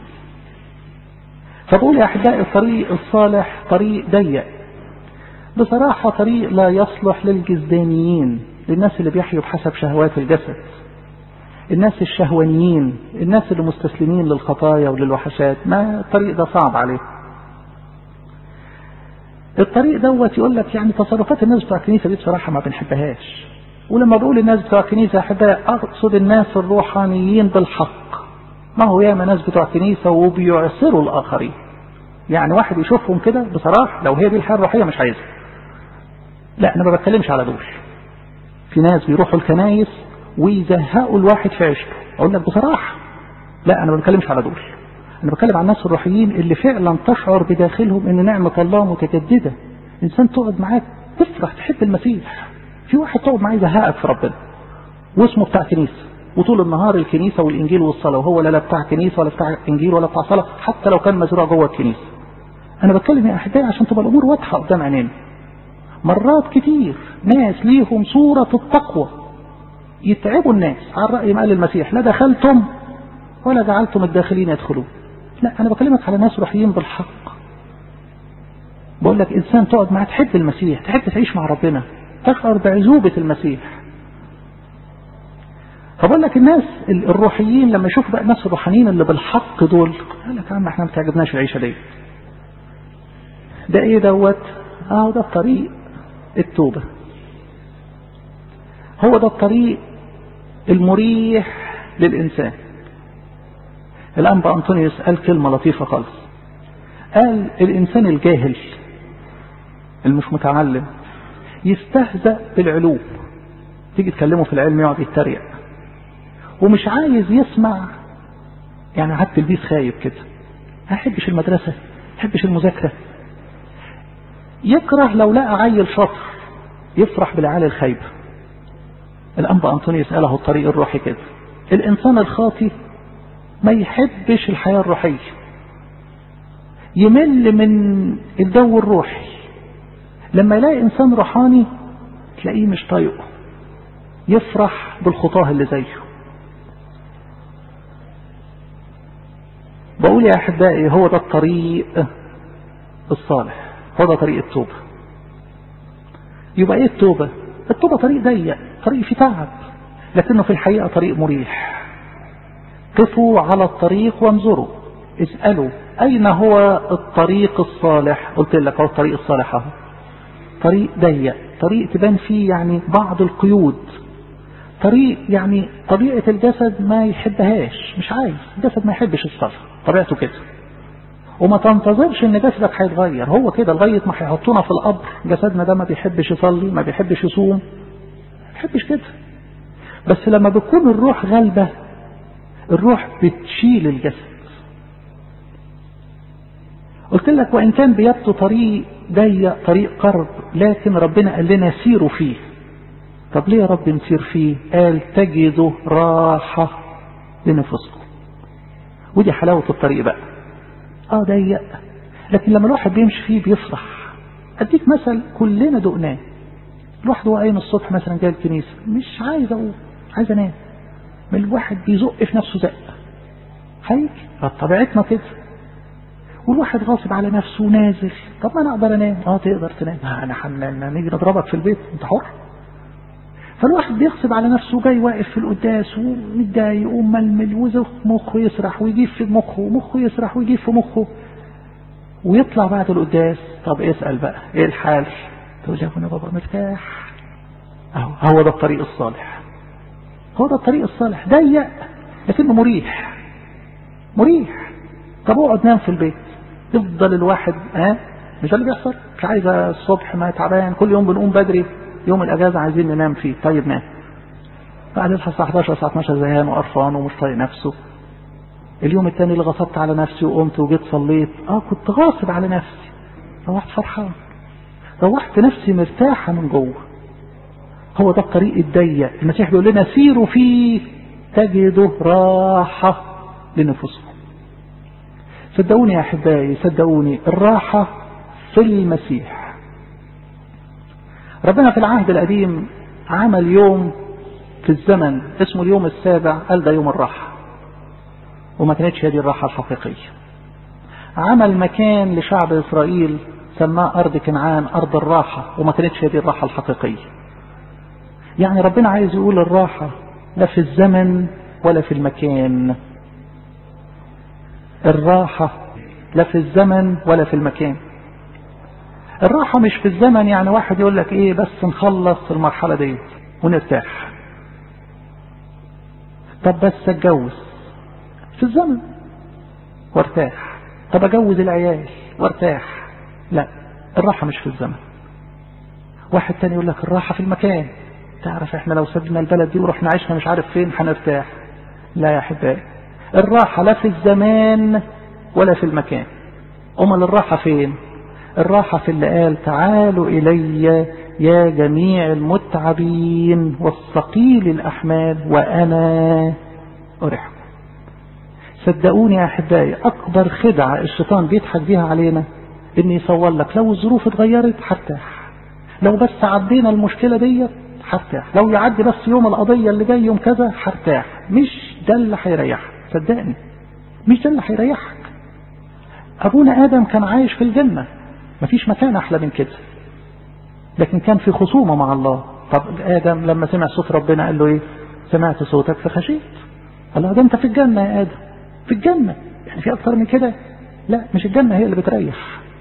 فبقول يا احبائي الطريق الصالح طريق ضيق بصراحة طريق لا يصلح للجزدانيين للناس اللي بيحيوا بحسب شهوات الجسد الناس الشهوانيين الناس اللي مستسلمين للخطايا وللوحشات ما الطريق ده صعب عليه الطريق دوت يقول لك يعني تصرفات الناس بتوع الكنيسه دي بصراحه ما بنحبهاش ولما بقول الناس بتوع الكنيسه احبها اقصد الناس الروحانيين بالحق ما هو ياما ناس بتوع الكنيسه وبيعصروا الاخرين يعني واحد يشوفهم كده بصراحه لو هي دي الحياه الروحيه مش عايزها لا انا ما بتكلمش على دول في ناس بيروحوا الكنايس ويزهقوا الواحد في عيشته اقول لك بصراحه لا انا ما بتكلمش على دول انا بتكلم عن الناس الروحيين اللي فعلا تشعر بداخلهم ان نعمه الله متجدده انسان تقعد معاك تفرح تحب المسيح في واحد تقعد معاه يزهقك في ربنا واسمه بتاع كنيسه وطول النهار الكنيسة والإنجيل والصلاة وهو لا بتاع كنيسة ولا بتاع إنجيل ولا بتاع صلاة حتى لو كان مزروع جوه الكنيسة أنا بتكلم يا أحبائي عشان تبقى الأمور واضحة قدام عينينا مرات كتير ناس ليهم صورة التقوى يتعبوا الناس على رأي ما قال المسيح لا دخلتم ولا جعلتم الداخلين يدخلون لا أنا بكلمك على ناس روحيين بالحق بقول لك إنسان تقعد معاه تحب المسيح تحب تعيش مع ربنا تشعر بعزوبة المسيح فبقول لك الناس الروحيين لما يشوفوا بقى الناس الروحانيين اللي بالحق دول قال لك يا عم احنا ما تعجبناش العيشه دي ده ايه دوت اه ده الطريق التوبه هو ده الطريق المريح للانسان الانبا انطونيوس قال كلمه لطيفه خالص قال الانسان الجاهل المش متعلم يستهزأ بالعلوم تيجي تكلمه في العلم يقعد يتريق ومش عايز يسمع يعني عاد تلبيس خايب كده ما يحبش المدرسة ما يحبش المذاكرة يكره لو لقى عيل شاطر يفرح بالعيال الخايبة الأنبا أنطونيوس قاله الطريق الروحي كده الإنسان الخاطي ما يحبش الحياة الروحية يمل من الجو الروحي لما يلاقي إنسان روحاني تلاقيه مش طايقه يفرح بالخطاه اللي زيه بقول يا أحبائي هو ده الطريق الصالح هو ده طريق التوبة يبقى ايه التوبة التوبة طريق ضيق طريق فيه تعب لكنه في الحقيقة طريق مريح قفوا على الطريق وانظروا اسألوا أين هو الطريق الصالح قلت لك هو الطريق الصالح اهو طريق ضيق طريق تبان فيه يعني بعض القيود طريق يعني طبيعة الجسد ما يحبهاش مش عايز الجسد ما يحبش الصلاة طبيعته كده وما تنتظرش ان جسدك هيتغير هو كده لغاية ما هيحطونا في القبر جسدنا ده ما بيحبش يصلي ما بيحبش يصوم ما بيحبش كده بس لما بتكون الروح غالبة الروح بتشيل الجسد قلت لك وإن كان بيبدو طريق ضيق طريق قرب لكن ربنا قال لنا سيروا فيه طب ليه يا رب نسير فيه قال تجدوا راحة لنفسكم ودي حلاوة الطريق بقى اه ضيق لكن لما الواحد بيمشي فيه بيفرح اديك مثل كلنا دقناه الواحد هو قايم الصبح مثلا جاي الكنيسة مش عايز اقوم عايز انام من الواحد بيزق في نفسه زق هيك طبيعتنا كده والواحد غاصب على نفسه نازل طب ما انا اقدر انام اه تقدر تنام انا حنان نيجي نضربك في البيت انت حر فالواحد بيغصب على نفسه جاي واقف في القداس ومتضايق وململ وزخ مخه يسرح ويجيب في مخه ومخه يسرح ويجيب في مخه ويطلع بعد القداس طب اسأل بقى ايه الحال تقول يا ابونا بابا مرتاح اهو هو ده الطريق الصالح هو ده الطريق الصالح ضيق لكنه مريح مريح طب اقعد نام في البيت يفضل الواحد ها مش ده اللي بيحصل مش عايز الصبح ما تعبان كل يوم بنقوم بدري يوم الاجازه عايزين ننام فيه طيب نام بعد الساعه 11 الساعه 12 زهقان وقرفان ومش طايق نفسه اليوم الثاني اللي غصبت على نفسي وقمت وجيت صليت اه كنت غاصب على نفسي روحت فرحان روحت نفسي مرتاحه من جوه هو ده الطريق الضيق المسيح بيقول لنا سيروا فيه تجدوا راحه لنفوسكم صدقوني يا احبائي صدقوني الراحه في المسيح ربنا في العهد القديم عمل يوم في الزمن اسمه اليوم السابع قال ده يوم الراحة وما كانتش هذه الراحة الحقيقية عمل مكان لشعب إسرائيل سماه أرض كنعان أرض الراحة وما كانتش هذه الراحة الحقيقية يعني ربنا عايز يقول الراحة لا في الزمن ولا في المكان الراحة لا في الزمن ولا في المكان الراحة مش في الزمن يعني واحد يقول لك ايه بس نخلص المرحلة دي ونرتاح طب بس اتجوز في الزمن وارتاح طب اجوز العيال وارتاح لا الراحة مش في الزمن واحد تاني يقول لك الراحة في المكان تعرف احنا لو سبنا البلد دي ورحنا عشنا مش عارف فين هنرتاح لا يا احبائي الراحة لا في الزمان ولا في المكان امال الراحة فين الراحة في اللي قال تعالوا إلي يا جميع المتعبين والثقيل الأحمال وأنا أرحكم صدقوني يا أحبائي أكبر خدعة الشيطان بيضحك بيها علينا إن يصور لك لو الظروف اتغيرت هرتاح لو بس عدينا المشكلة ديت هرتاح لو يعدي بس يوم القضية اللي جاي يوم كذا هرتاح مش ده اللي هيريحك صدقني مش ده اللي هيريحك أبونا آدم كان عايش في الجنة مفيش مكان أحلى من كده لكن كان في خصومة مع الله طب آدم لما سمع صوت ربنا قال له إيه سمعت صوتك فخشيت قال له ده أنت في الجنة يا آدم في الجنة يعني في أكتر من كده لا مش الجنة هي اللي بتريح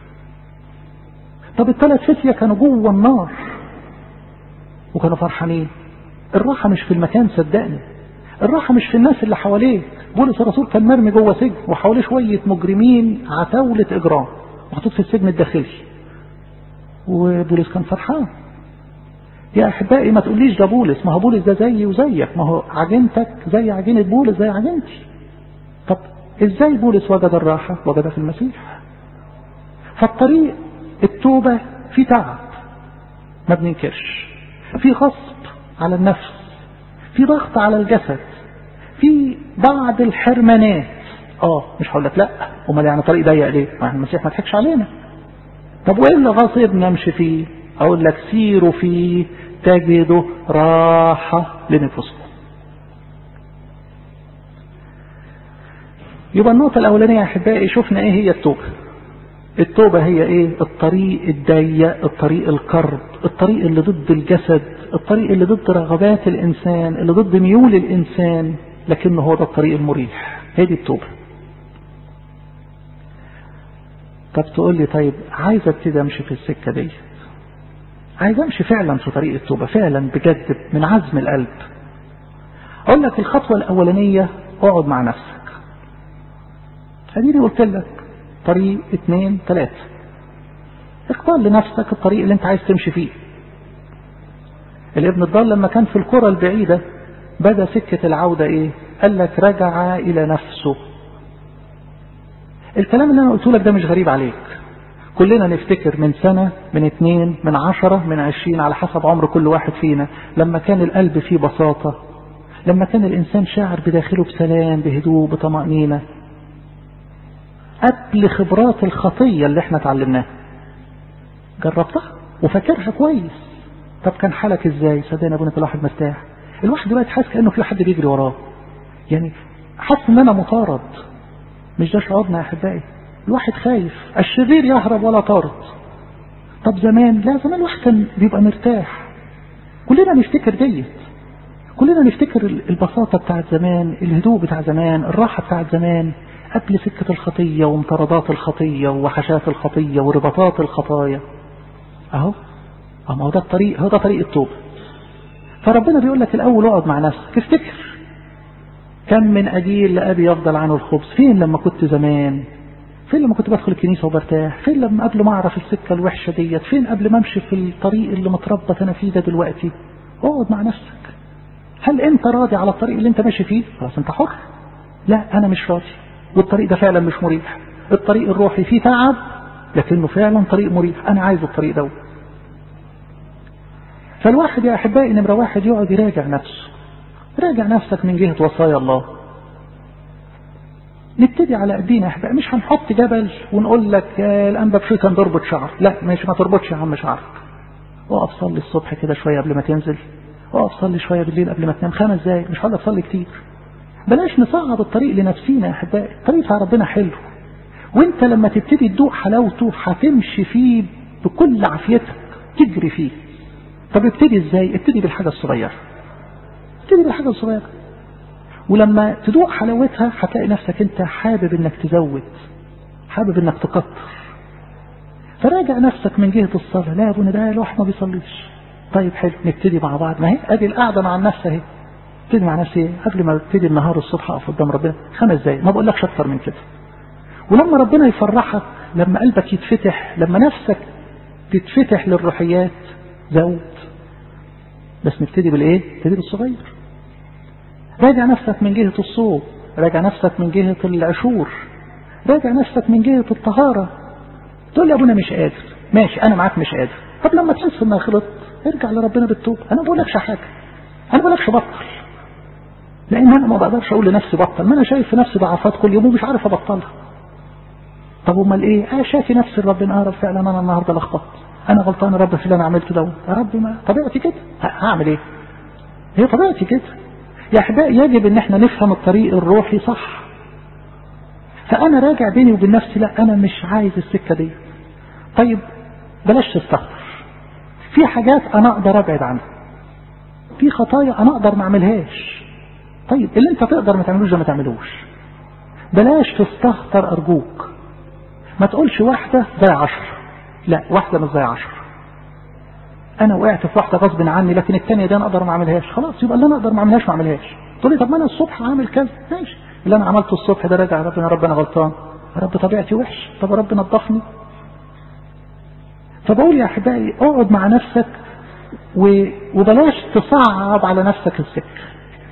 طب الثلاث فتية كانوا جوه النار وكانوا فرحانين الراحة مش في المكان صدقني الراحة مش في الناس اللي حواليك بولس الرسول كان مرمي جوه سجن وحواليه شوية مجرمين عتاولة إجرام محطوط في السجن الداخلي وبولس كان فرحان يا أحبائي ما تقوليش ده بولس ما هو بولس ده زيي وزيك ما هو عجينتك زي عجينة بولس زي عجينتي طب ازاي بولس وجد الراحة وجدها في المسيح فالطريق التوبة في تعب ما بننكرش في غصب على النفس في ضغط على الجسد في بعض الحرمانات اه مش هقول لك لا امال يعني طريق ضيق ليه ما المسيح ما ضحكش علينا طب وايه اللي غصب نمشي فيه اقول لك سيروا فيه تجدوا راحة لنفسكم يبقى النقطة الأولانية يا أحبائي شفنا إيه هي التوبة التوبة هي إيه الطريق الضيق الطريق الكرب الطريق اللي ضد الجسد الطريق اللي ضد رغبات الإنسان اللي ضد ميول الإنسان لكنه هو ده الطريق المريح هي دي التوبة طب تقول لي طيب عايز ابتدي امشي في السكة دي عايز امشي فعلا في طريق التوبة فعلا بجد من عزم القلب اقول لك الخطوة الاولانية اقعد مع نفسك اديني قلت لك طريق اتنين تلاتة اختار لنفسك الطريق اللي انت عايز تمشي فيه الابن الضال لما كان في القرى البعيدة بدا سكة العودة ايه قال لك رجع الى نفسه الكلام اللي انا قلته لك ده مش غريب عليك كلنا نفتكر من سنة من اتنين من عشرة من عشرين على حسب عمر كل واحد فينا لما كان القلب فيه بساطة لما كان الإنسان شاعر بداخله بسلام بهدوء بطمأنينة قبل خبرات الخطية اللي احنا اتعلمناها جربتها وفاكرها كويس طب كان حالك ازاي صدقني ابونا كل واحد مرتاح الواحد دلوقتي حاسس كانه في حد بيجري وراه يعني حاسس ان انا مطارد مش ده شعورنا يا احبائي الواحد خايف الشرير يهرب ولا طارد طب زمان لا زمان الواحد كان بيبقى مرتاح كلنا نفتكر ديت كلنا نفتكر البساطة بتاعت زمان الهدوء بتاع زمان الراحة بتاعت زمان قبل سكة الخطية ومطاردات الخطية ووحشات الخطية ورباطات الخطايا اهو اما هو ده الطريق هو ده طريق التوبة فربنا بيقول لك الاول اقعد مع نفسك افتكر كم من أجيل لأبي يفضل عنه الخبز فين لما كنت زمان فين لما كنت بدخل الكنيسة وبرتاح فين لما قبل ما أعرف السكة الوحشة ديت فين قبل ما أمشي في الطريق اللي متربط أنا فيه ده دلوقتي اقعد مع نفسك هل أنت راضي على الطريق اللي أنت ماشي فيه خلاص أنت حر لا أنا مش راضي والطريق ده فعلا مش مريح الطريق الروحي فيه تعب لكنه فعلا طريق مريح أنا عايز الطريق ده فالواحد يا أحبائي نمرة واحد يقعد يراجع نفسه راجع نفسك من جهة وصايا الله نبتدي على ايدينا يا احبائي مش هنحط جبل ونقول لك الانبا بشوي كان تربط شعر لا مش ما تربطش يا عم شعرك اقف صلي الصبح كده شويه قبل ما تنزل اقف صلي شويه بالليل قبل ما تنام خمس دقايق مش هقول لك صلي كتير بلاش نصعد الطريق لنفسينا يا احبائي الطريق بتاع ربنا حلو وانت لما تبتدي تدوق حلاوته هتمشي فيه بكل عافيتك تجري فيه طب ابتدي ازاي ابتدي بالحاجه الصغيره ابتدي بالحاجه الصغيره ولما تدوق حلاوتها هتلاقي نفسك انت حابب انك تزود حابب انك تكتر فراجع نفسك من جهة الصلاة لا يا ابونا ده الواحد ما بيصليش طيب حلو نبتدي مع بعض ما هي ادي القعدة مع النفس اهي ابتدي مع نفسي قبل ما ابتدي النهار الصبح اقف قدام ربنا خمس دقايق ما بقولكش اكتر من كده ولما ربنا يفرحك لما قلبك يتفتح لما نفسك تتفتح للروحيات زود بس نبتدي بالايه؟ نبتدي بالصغير راجع نفسك من جهة الصوم راجع نفسك من جهة العشور راجع نفسك من جهة الطهارة تقول لي يا ابونا مش قادر ماشي انا معاك مش قادر طب لما تحس انك غلطت ارجع لربنا بالتوبة انا ما بقولكش حاجة انا ما بقولكش بطل لان انا ما بقدرش اقول لنفسي بطل ما انا شايف في نفسي ضعفات كل يوم ومش عارف ابطلها طب امال ايه اه شافي نفسي ربنا اه رب فعلا انا النهارده لخبطت انا غلطان يا رب في اللي انا عملته دوت يا رب ما طبيعتي كده هعمل ايه هي طبيعتي كده يا احبائي يجب ان احنا نفهم الطريق الروحي صح فانا راجع بيني وبين نفسي لا انا مش عايز السكه دي طيب بلاش تستغفر في حاجات انا اقدر ابعد عنها في خطايا انا اقدر ما اعملهاش طيب اللي انت تقدر ما تعملوش ده ما تعملوش بلاش تستهتر ارجوك ما تقولش واحدة زي عشر لا واحدة مش زي عشر انا وقعت في واحدة غصب عني لكن التانية دي انا اقدر ما اعملهاش خلاص يبقى اللي انا اقدر ما اعملهاش ما اعملهاش تقول لي طب ما انا الصبح عامل كذا ماشي اللي انا عملته الصبح ده راجع ربنا ربنا غلطان يا رب طبيعتي وحش طب رب نظفني فبقول يا احبائي اقعد مع نفسك و... وبلاش تصعب على نفسك السكه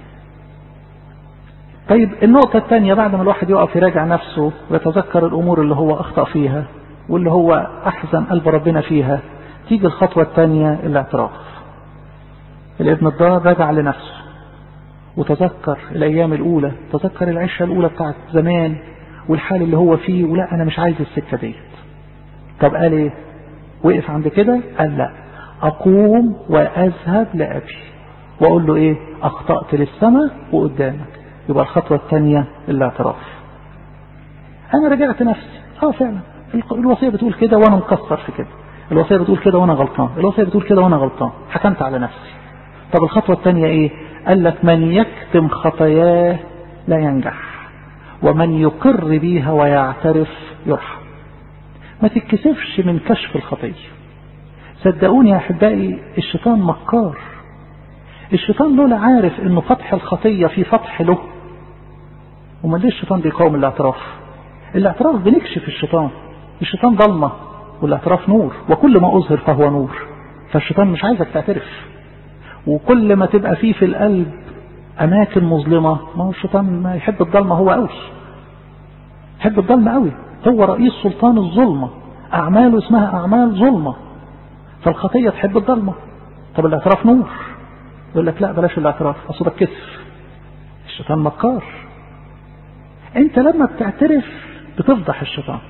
طيب النقطة الثانية بعد ما الواحد يقف يراجع نفسه ويتذكر الأمور اللي هو أخطأ فيها واللي هو أحزن قلب ربنا فيها تيجي الخطوة الثانية الاعتراف الابن الضار راجع لنفسه وتذكر الأيام الأولى تذكر العشة الأولى بتاعت زمان والحال اللي هو فيه ولا أنا مش عايز السكة ديت طب قال إيه وقف عند كده قال لا أقوم وأذهب لأبي وأقول له إيه أخطأت للسماء وقدامك يبقى الخطوة الثانية الاعتراف أنا رجعت نفسي اه فعلا الوصية بتقول كده وأنا مكسر في كده الوصية بتقول كده وأنا غلطان الوصية بتقول كده وأنا غلطان حكمت على نفسي طب الخطوة الثانية إيه قال لك من يكتم خطاياه لا ينجح ومن يقر بيها ويعترف يرحم ما تتكسفش من كشف الخطية صدقوني يا أحبائي الشيطان مكار الشيطان لولا عارف انه فتح الخطية في فتح له وما ليه الشيطان بيقاوم الاعتراف الاعتراف بنكشف الشيطان الشيطان ضلمة والاعتراف نور وكل ما أظهر فهو نور فالشيطان مش عايزك تعترف وكل ما تبقى فيه في القلب أماكن مظلمة ما هو الشيطان ما يحب الضلمة هو قوي يحب الضلمة قوي هو رئيس سلطان الظلمة أعماله اسمها أعمال ظلمة فالخطية تحب الضلمة طب الاعتراف نور يقول لك لا بلاش الاعتراف اصل ده كسف الشيطان مكار انت لما بتعترف بتفضح الشيطان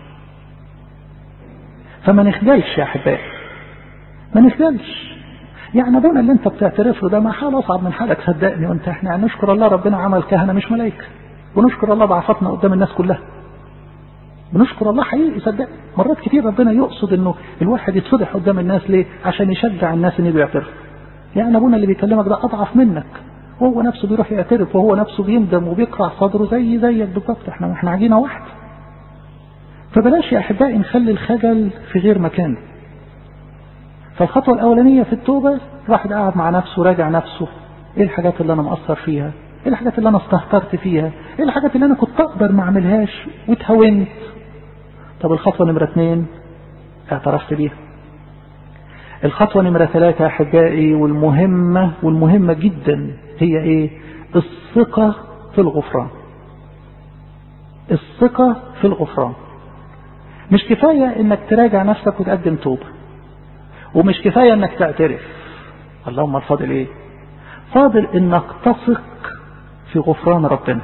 فما نخجلش يا احبائي ما نخجلش يعني ابونا اللي انت بتعترف له ده ما حال اصعب من حالك صدقني وانت احنا نشكر الله ربنا عمل كهنه مش ملائكه ونشكر الله ضعفتنا قدام الناس كلها بنشكر الله حقيقي صدق مرات كتير ربنا يقصد انه الواحد يتفضح قدام الناس ليه عشان يشجع الناس ان يجوا يعترفوا يعني ابونا اللي بيكلمك ده اضعف منك وهو نفسه بيروح يعترف وهو نفسه بيندم وبيقرع صدره زي زيك بالظبط احنا احنا عجينه واحده فبلاش يا احبائي نخلي الخجل في غير مكانه فالخطوه الاولانيه في التوبه الواحد قاعد مع نفسه راجع نفسه ايه الحاجات اللي انا مقصر فيها ايه الحاجات اللي انا استهترت فيها ايه الحاجات اللي انا كنت اقدر ما اعملهاش واتهونت طب الخطوه نمره اثنين اعترفت بيها الخطوة نمرة ثلاثة أحبائي والمهمة والمهمة جدا هي إيه الثقة في الغفران الثقة في الغفران مش كفاية إنك تراجع نفسك وتقدم توبة ومش كفاية إنك تعترف اللهم الفاضل إيه فاضل إنك تثق في غفران ربنا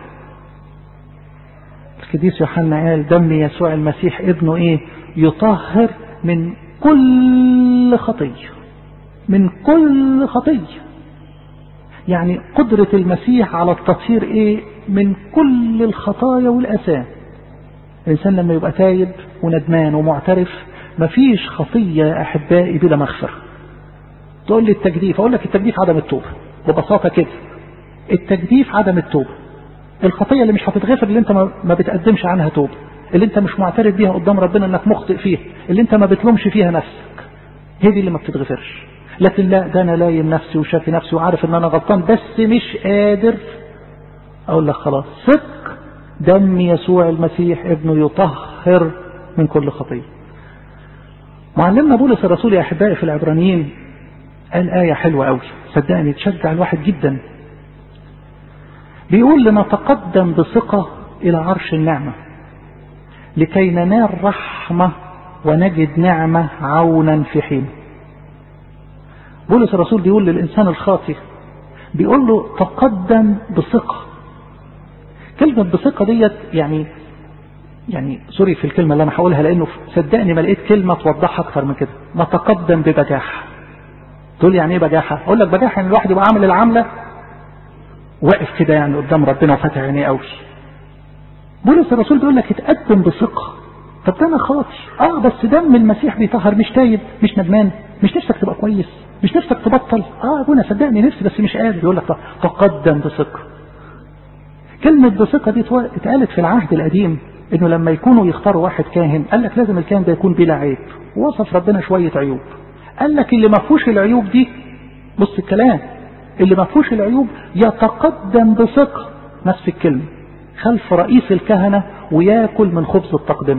القديس يوحنا قال دم يسوع المسيح ابنه إيه يطهر من كل خطية من كل خطية يعني قدرة المسيح على التطهير ايه من كل الخطايا والأسام الإنسان لما يبقى تايب وندمان ومعترف مفيش خطية يا أحبائي بلا مغفرة تقول لي التجديف أقول لك التجديف عدم التوبة ببساطة كده التجديف عدم التوبة الخطية اللي مش هتتغفر اللي انت ما بتقدمش عنها توبة اللي انت مش معترف بيها قدام ربنا انك مخطئ فيها اللي انت ما بتلومش فيها نفسك هي دي اللي ما بتتغفرش لكن لا ده انا لايم نفسي وشافي نفسي وعارف ان انا غلطان بس مش قادر اقول لك خلاص ثق دم يسوع المسيح ابنه يطهر من كل خطيه معلمنا بولس الرسول يا احبائي في العبرانيين قال آية حلوة قوي صدقني تشجع الواحد جدا بيقول لنتقدم بثقة إلى عرش النعمة لكي ننال رحمة ونجد نعمة عونا في حين بولس الرسول بيقول للإنسان الخاطئ بيقول له تقدم بثقة كلمة بثقة ديت يعني يعني سوري في الكلمة اللي أنا هقولها لأنه صدقني ما لقيت كلمة توضحها أكتر من كده نتقدم ببجاحة تقول يعني إيه بجاحة؟ أقول لك بجاحة إن الواحد يبقى عامل العملة واقف كده يعني قدام ربنا وفاتح عينيه قوي بولس الرسول بيقول لك اتقدم بثقة طب ده أنا خاطي أه بس دم المسيح بيطهر مش تايب مش ندمان مش نفسك تبقى كويس مش نفسك تبطل اه ابونا صدقني نفسي بس مش قادر يقول لك تقدم بثقه كلمة بثقة دي اتقالت في العهد القديم انه لما يكونوا يختاروا واحد كاهن قال لك لازم الكاهن ده يكون بلا عيب وصف ربنا شوية عيوب قال لك اللي ما فيهوش العيوب دي بص الكلام اللي ما فيهوش العيوب يتقدم بثقة نفس الكلمة خلف رئيس الكهنة وياكل من خبز التقدمه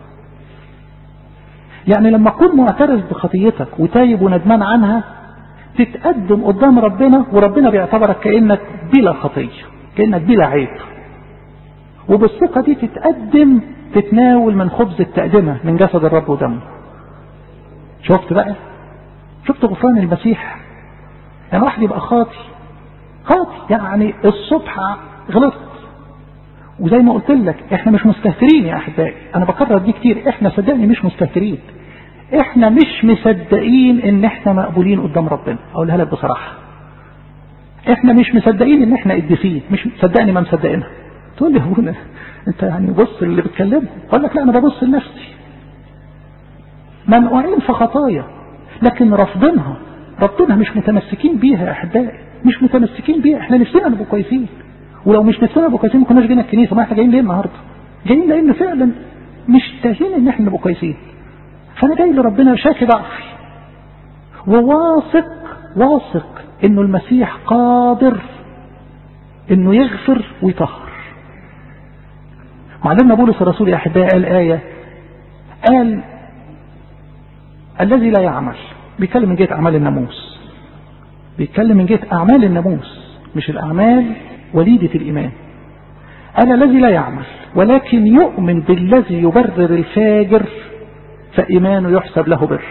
يعني لما تكون معترف بخطيتك وتايب وندمان عنها تتقدم قدام ربنا وربنا بيعتبرك كأنك بلا خطية كأنك بلا عيب وبالثقة دي تتقدم تتناول من خبز التقدمة من جسد الرب ودمه شفت بقى شفت غفران المسيح يعني واحد يبقى خاطي خاطي يعني الصبح غلطت وزي ما قلت لك احنا مش مستهترين يا احبائي انا بكرر دي كتير احنا صدقني مش مستهترين احنا مش مصدقين ان احنا مقبولين قدام ربنا اقولها لك بصراحه احنا مش مصدقين ان احنا قديسين مش صدقني ما مصدقينها تقول لي يا ابونا انت يعني بص اللي بتكلمه اقول لك لا انا ببص لنفسي منقوعين في خطايا لكن رافضينها ربنا مش متمسكين بيها يا احبائي مش متمسكين بيها احنا نفسنا نبقى كويسين ولو مش نفسنا نبقى كويسين ما كناش جينا الكنيسه ما احنا جايين ليه النهارده جايين لان فعلا مشتهين ان احنا نبقى كويسين فانا جاي لربنا شاكي ضعفي وواثق واثق انه المسيح قادر انه يغفر ويطهر معلمنا بولس الرسول يا احبائي قال ايه قال الذي لا يعمل بيتكلم من جهه اعمال الناموس بيتكلم من جهه اعمال الناموس مش الاعمال وليده الايمان قال الذي لا يعمل ولكن يؤمن بالذي يبرر الفاجر فإيمانه يحسب له بر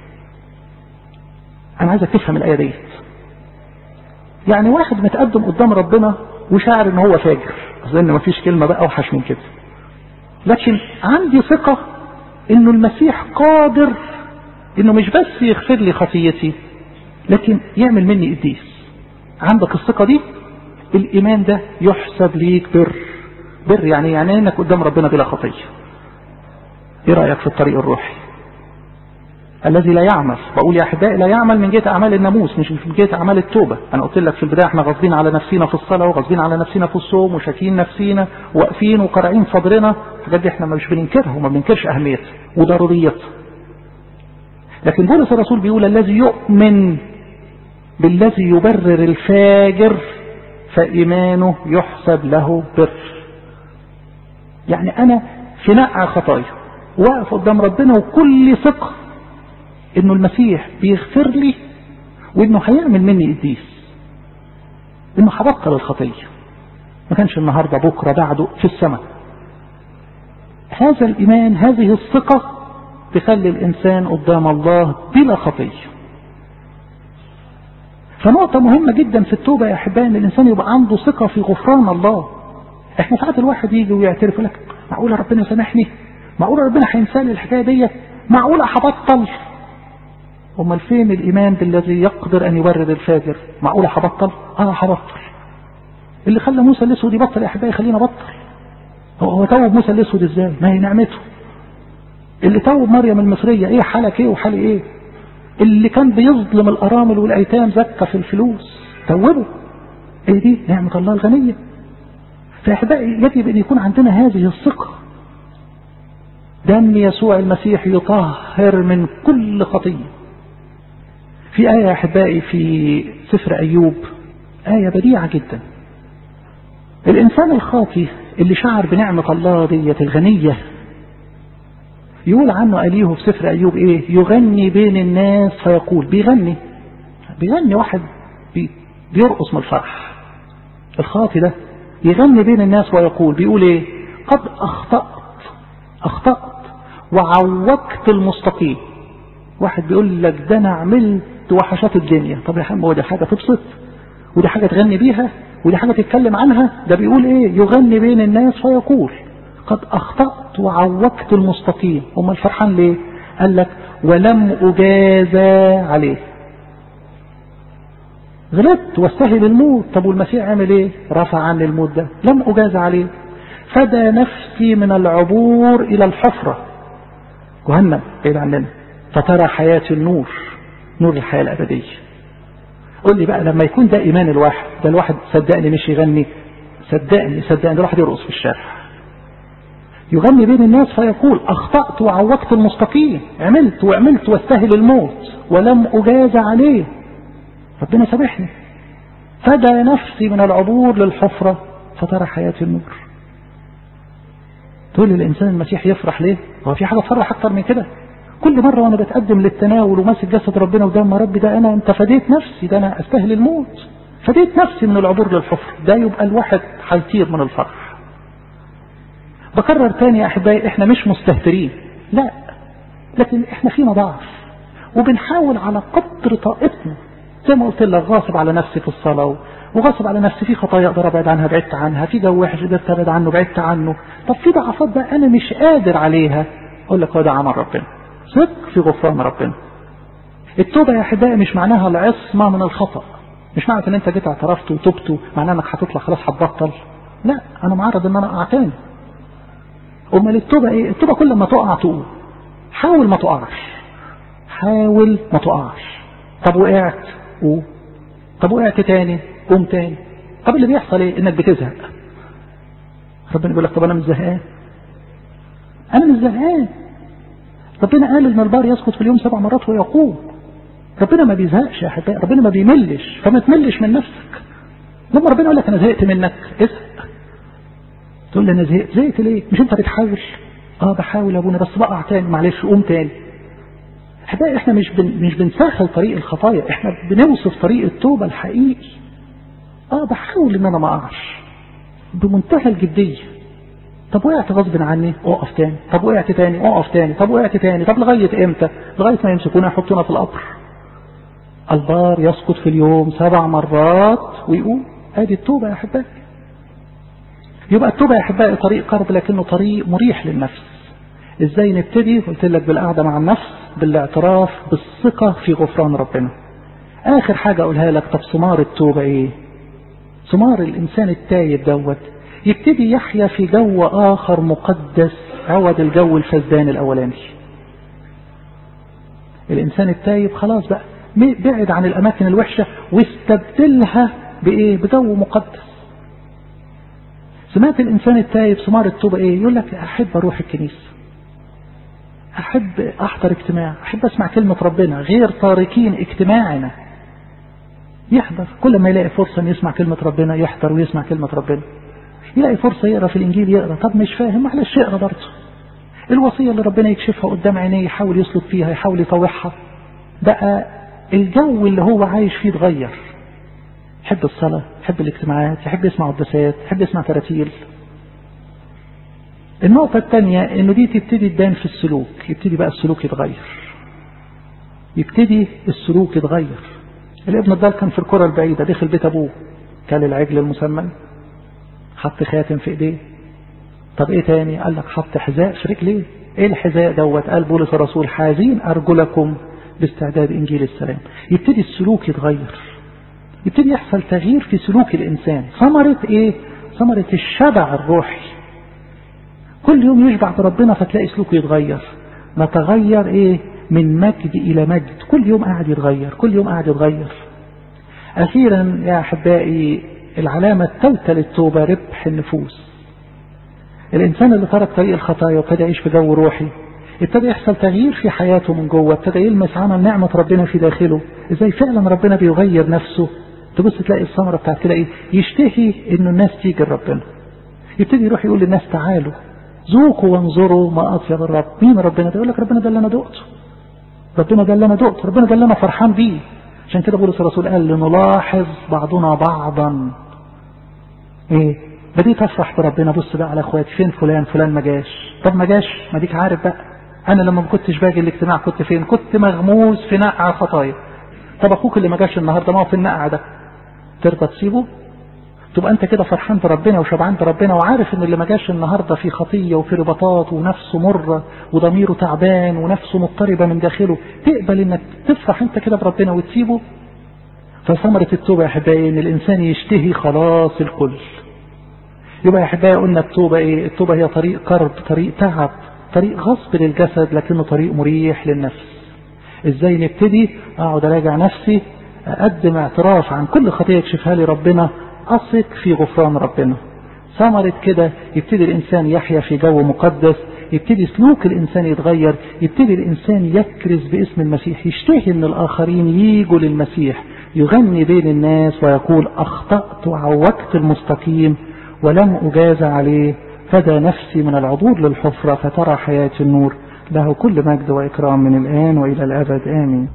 أنا عايزك تفهم الآية ديت يعني واحد متقدم قدام ربنا وشاعر ان هو فاجر اظن ما فيش كلمة بقى اوحش من كده لكن عندي ثقة انه المسيح قادر انه مش بس يغفر لي خطيتي لكن يعمل مني قديس عندك الثقة دي الايمان ده يحسب ليك بر بر يعني يعني انك قدام ربنا بلا خطيه ايه رأيك في الطريق الروحي الذي لا يعمل بقول يا احبائي لا يعمل من جهه اعمال الناموس مش من جهه اعمال التوبه انا قلت لك في البدايه احنا غاصبين على نفسينا في الصلاه وغاصبين على نفسينا في الصوم وشاكين نفسينا واقفين وقارعين صدرنا الحاجات دي احنا مش بننكرها وما بننكرش اهميتها وضروريتها لكن بولس الرسول بيقول الذي يؤمن بالذي يبرر الفاجر فايمانه يحسب له بر يعني انا في نقع خطايا واقف قدام ربنا وكل ثقة انه المسيح بيغفر لي وانه هيعمل مني قديس انه هبطل الخطية ما كانش النهاردة بكرة بعده في السماء هذا الايمان هذه الثقة تخلي الانسان قدام الله بلا خطية فنقطة مهمة جدا في التوبة يا احبائي ان الانسان يبقى عنده ثقة في غفران الله احنا ساعات الواحد يجي ويعترف لك معقولة ربنا سامحني معقولة ربنا هينسالي الحكاية دي معقولة هبطل امال فين الايمان بالذي يقدر ان يبرر الفاجر معقولة هبطل اه هبطل اللي خلى موسى الاسود يبطل يا احبائي خلينا بطل هو هو توب موسى الاسود ازاي ما هي نعمته اللي توب مريم المصرية ايه حالك ايه وحالي ايه اللي كان بيظلم الارامل والايتام زكى في الفلوس توبه ايه دي نعمة الله الغنية فاحبائي يجب ان يكون عندنا هذه الثقة دم يسوع المسيح يطهر من كل خطية في آية يا أحبائي في سفر أيوب آية بديعة جدا الإنسان الخاطي اللي شعر بنعمة الله ديت الغنية يقول عنه أليه في سفر أيوب إيه يغني بين الناس فيقول بيغني بيغني واحد بي بيرقص من الفرح الخاطي ده يغني بين الناس ويقول بيقول إيه قد أخطأت أخطأت وعوجت المستقيم واحد بيقول لك ده انا عملت وحشات الدنيا طب يا عم هو دي حاجة تبسط ودي حاجة تغني بيها ودي حاجة تتكلم عنها ده بيقول ايه يغني بين الناس فيقول قد اخطأت وعوجت المستقيم هم الفرحان ليه قال لك ولم اجازى عليه غلطت واستهل الموت طب والمسيح عمل ايه رفع عني الموت ده لم اجازى عليه فدى نفسي من العبور الى الحفرة جهنم بعيد عننا فترى حياة النور نور الحياة الأبدية قول لي بقى لما يكون ده إيمان الواحد ده الواحد صدقني مش يغني صدقني صدقني ده الواحد يرقص في الشارع يغني بين الناس فيقول أخطأت وعوجت المستقيم عملت وعملت واستهل الموت ولم أجاز عليه ربنا سامحني فدى نفسي من العبور للحفرة فترى حياة النور تقول لي الإنسان المسيح يفرح ليه هو في حاجة تفرح أكتر من كده كل مرة وأنا بتقدم للتناول وماسك جسد ربنا ودم ربي ده أنا أنت فديت نفسي ده أنا أستاهل الموت فديت نفسي من العبور للحفر ده يبقى الواحد هيطير من الفرح بكرر تاني يا أحبائي إحنا مش مستهترين لا لكن إحنا فينا ضعف وبنحاول على قدر طاقتنا زي ما قلت لك غاصب على نفسي في الصلاة وغاصب على نفسي في خطايا اقدر ابعد عنها بعدت عنها في جو وحش قدرت ابعد عنه بعدت عنه طب في ضعفات بقى انا مش قادر عليها اقول لك هو ده عمل ربنا صدق في غفران ربنا التوبة يا احبائي مش معناها العصمة من الخطأ مش معنى ان انت جيت اعترفت وتبت معناها انك هتطلع خلاص هتبطل لا انا معرض ان انا اقع تاني امال التوبة ايه التوبة كل ما تقع تقوم حاول ما تقعش حاول ما تقعش طب وقعت قوم طب وقعت تاني قوم تاني طب اللي بيحصل ايه انك بتزهق ربنا يقول لك طب انا مش زهقان انا مش زهقان ربنا قال ان البار يسقط في اليوم سبع مرات ويقوم ربنا ما بيزهقش يا احبائي ربنا ما بيملش فما تملش من نفسك لما ربنا يقول لك انا زهقت منك ازهق تقول لي انا زهقت زهقت ليه مش انت بتحاول اه بحاول يا ابونا بس بقع تاني معلش قوم تاني احبائي احنا مش بن مش بنسهل طريق الخطايا احنا بنوصف طريق التوبه الحقيقي اه بحاول ان انا ما اقعش بمنتهى الجديه طب وقعت غصب عني اقف تاني طب وقعت تاني اقف تاني طب وقعت تاني طب لغايه امتى لغايه ما يمسكونا يحطونا في القبر البار يسقط في اليوم سبع مرات ويقوم ادي التوبه يا احبائي يبقى التوبه يا احبائي طريق قرب لكنه طريق مريح للنفس ازاي نبتدي قلت لك بالقعده مع النفس بالاعتراف بالثقه في غفران ربنا اخر حاجه اقولها لك طب ثمار التوبه ايه ثمار الانسان التايب دوت يبتدي يحيا في جو اخر مقدس عوض الجو الفسدان الاولاني الانسان التايب خلاص بقى بعد عن الاماكن الوحشه واستبدلها بايه بجو مقدس سمعت الانسان التايب ثمار التوبه ايه يقول لك احب اروح الكنيسه احب احضر اجتماع احب اسمع كلمه ربنا غير تاركين اجتماعنا يحضر كل ما يلاقي فرصه ان يسمع كلمه ربنا يحضر ويسمع كلمه ربنا يلاقي فرصه يقرا في الانجيل يقرا طب مش فاهم معلش يقرا برضه الوصيه اللي ربنا يكشفها قدام عينيه يحاول يسلك فيها يحاول يطوعها بقى الجو اللي هو عايش فيه اتغير يحب الصلاه يحب الاجتماعات يحب يسمع قداسات يحب يسمع تراتيل النقطة الثانية انه دي تبتدي تبان في السلوك يبتدي بقى السلوك يتغير يبتدي السلوك يتغير الابن الضال كان في الكرة البعيدة دخل بيت ابوه كان العجل المسمن حط خاتم في ايديه طب ايه تاني قال لك حط حذاء في رجليه ايه الحذاء دوت قال بولس الرسول حازين ارجلكم باستعداد انجيل السلام يبتدي السلوك يتغير يبتدي يحصل تغيير في سلوك الانسان ثمرة ايه ثمرة الشبع الروحي كل يوم يشبع بربنا فتلاقي سلوكه يتغير نتغير ايه من مجد الى مجد كل يوم قاعد يتغير كل يوم قاعد يتغير اخيرا يا احبائي العلامة الثالثة للتوبة ربح النفوس الانسان اللي ترك طريق الخطايا وابتدى يعيش في جو روحي ابتدى يحصل تغيير في حياته من جوه ابتدى يلمس عمل نعمة ربنا في داخله ازاي فعلا ربنا بيغير نفسه تبص تلاقي الثمرة بتاعت كده ايه يشتهي انه الناس تيجي لربنا يبتدي يروح يقول للناس تعالوا ذوقوا وانظروا ما اطيب الرب مين ربنا ده يقول لك ربنا ده اللي انا دقته ربنا ده اللي انا دقته ربنا ده اللي انا فرحان بيه عشان كده بولس الرسول قال لنلاحظ بعضنا بعضا ايه بديت افرح بربنا بص بقى على اخواتي فين فلان فلان ما جاش طب ما جاش ما ديك عارف بقى انا لما ما كنتش باجي الاجتماع كنت فين كنت مغموس في نقع خطايا طب اخوك اللي ما جاش النهارده ما هو في النقعه ده ترضى تسيبه تبقى انت كده فرحان بربنا وشبعان بربنا وعارف ان اللي ما جاش النهارده في خطيه وفي رباطات ونفسه مره وضميره تعبان ونفسه مضطربه من داخله تقبل انك تفرح انت كده بربنا وتسيبه فثمرة التوبة يا أحبائي إن الإنسان يشتهي خلاص الكل يبقى يا أحبائي قلنا التوبة إيه؟ التوبة هي طريق كرب طريق تعب طريق غصب للجسد لكنه طريق مريح للنفس إزاي نبتدي أقعد أراجع نفسي أقدم اعتراف عن كل خطية يكشفها لي ربنا أثق في غفران ربنا ثمرة كده يبتدي الإنسان يحيا في جو مقدس يبتدي سلوك الإنسان يتغير يبتدي الإنسان يكرز باسم المسيح يشتهي أن الآخرين ييجوا للمسيح يغني بين الناس ويقول أخطأت وعوجت المستقيم ولم أجاز عليه فدى نفسي من العبور للحفرة فترى حياة النور له كل مجد وإكرام من الآن وإلى الأبد آمين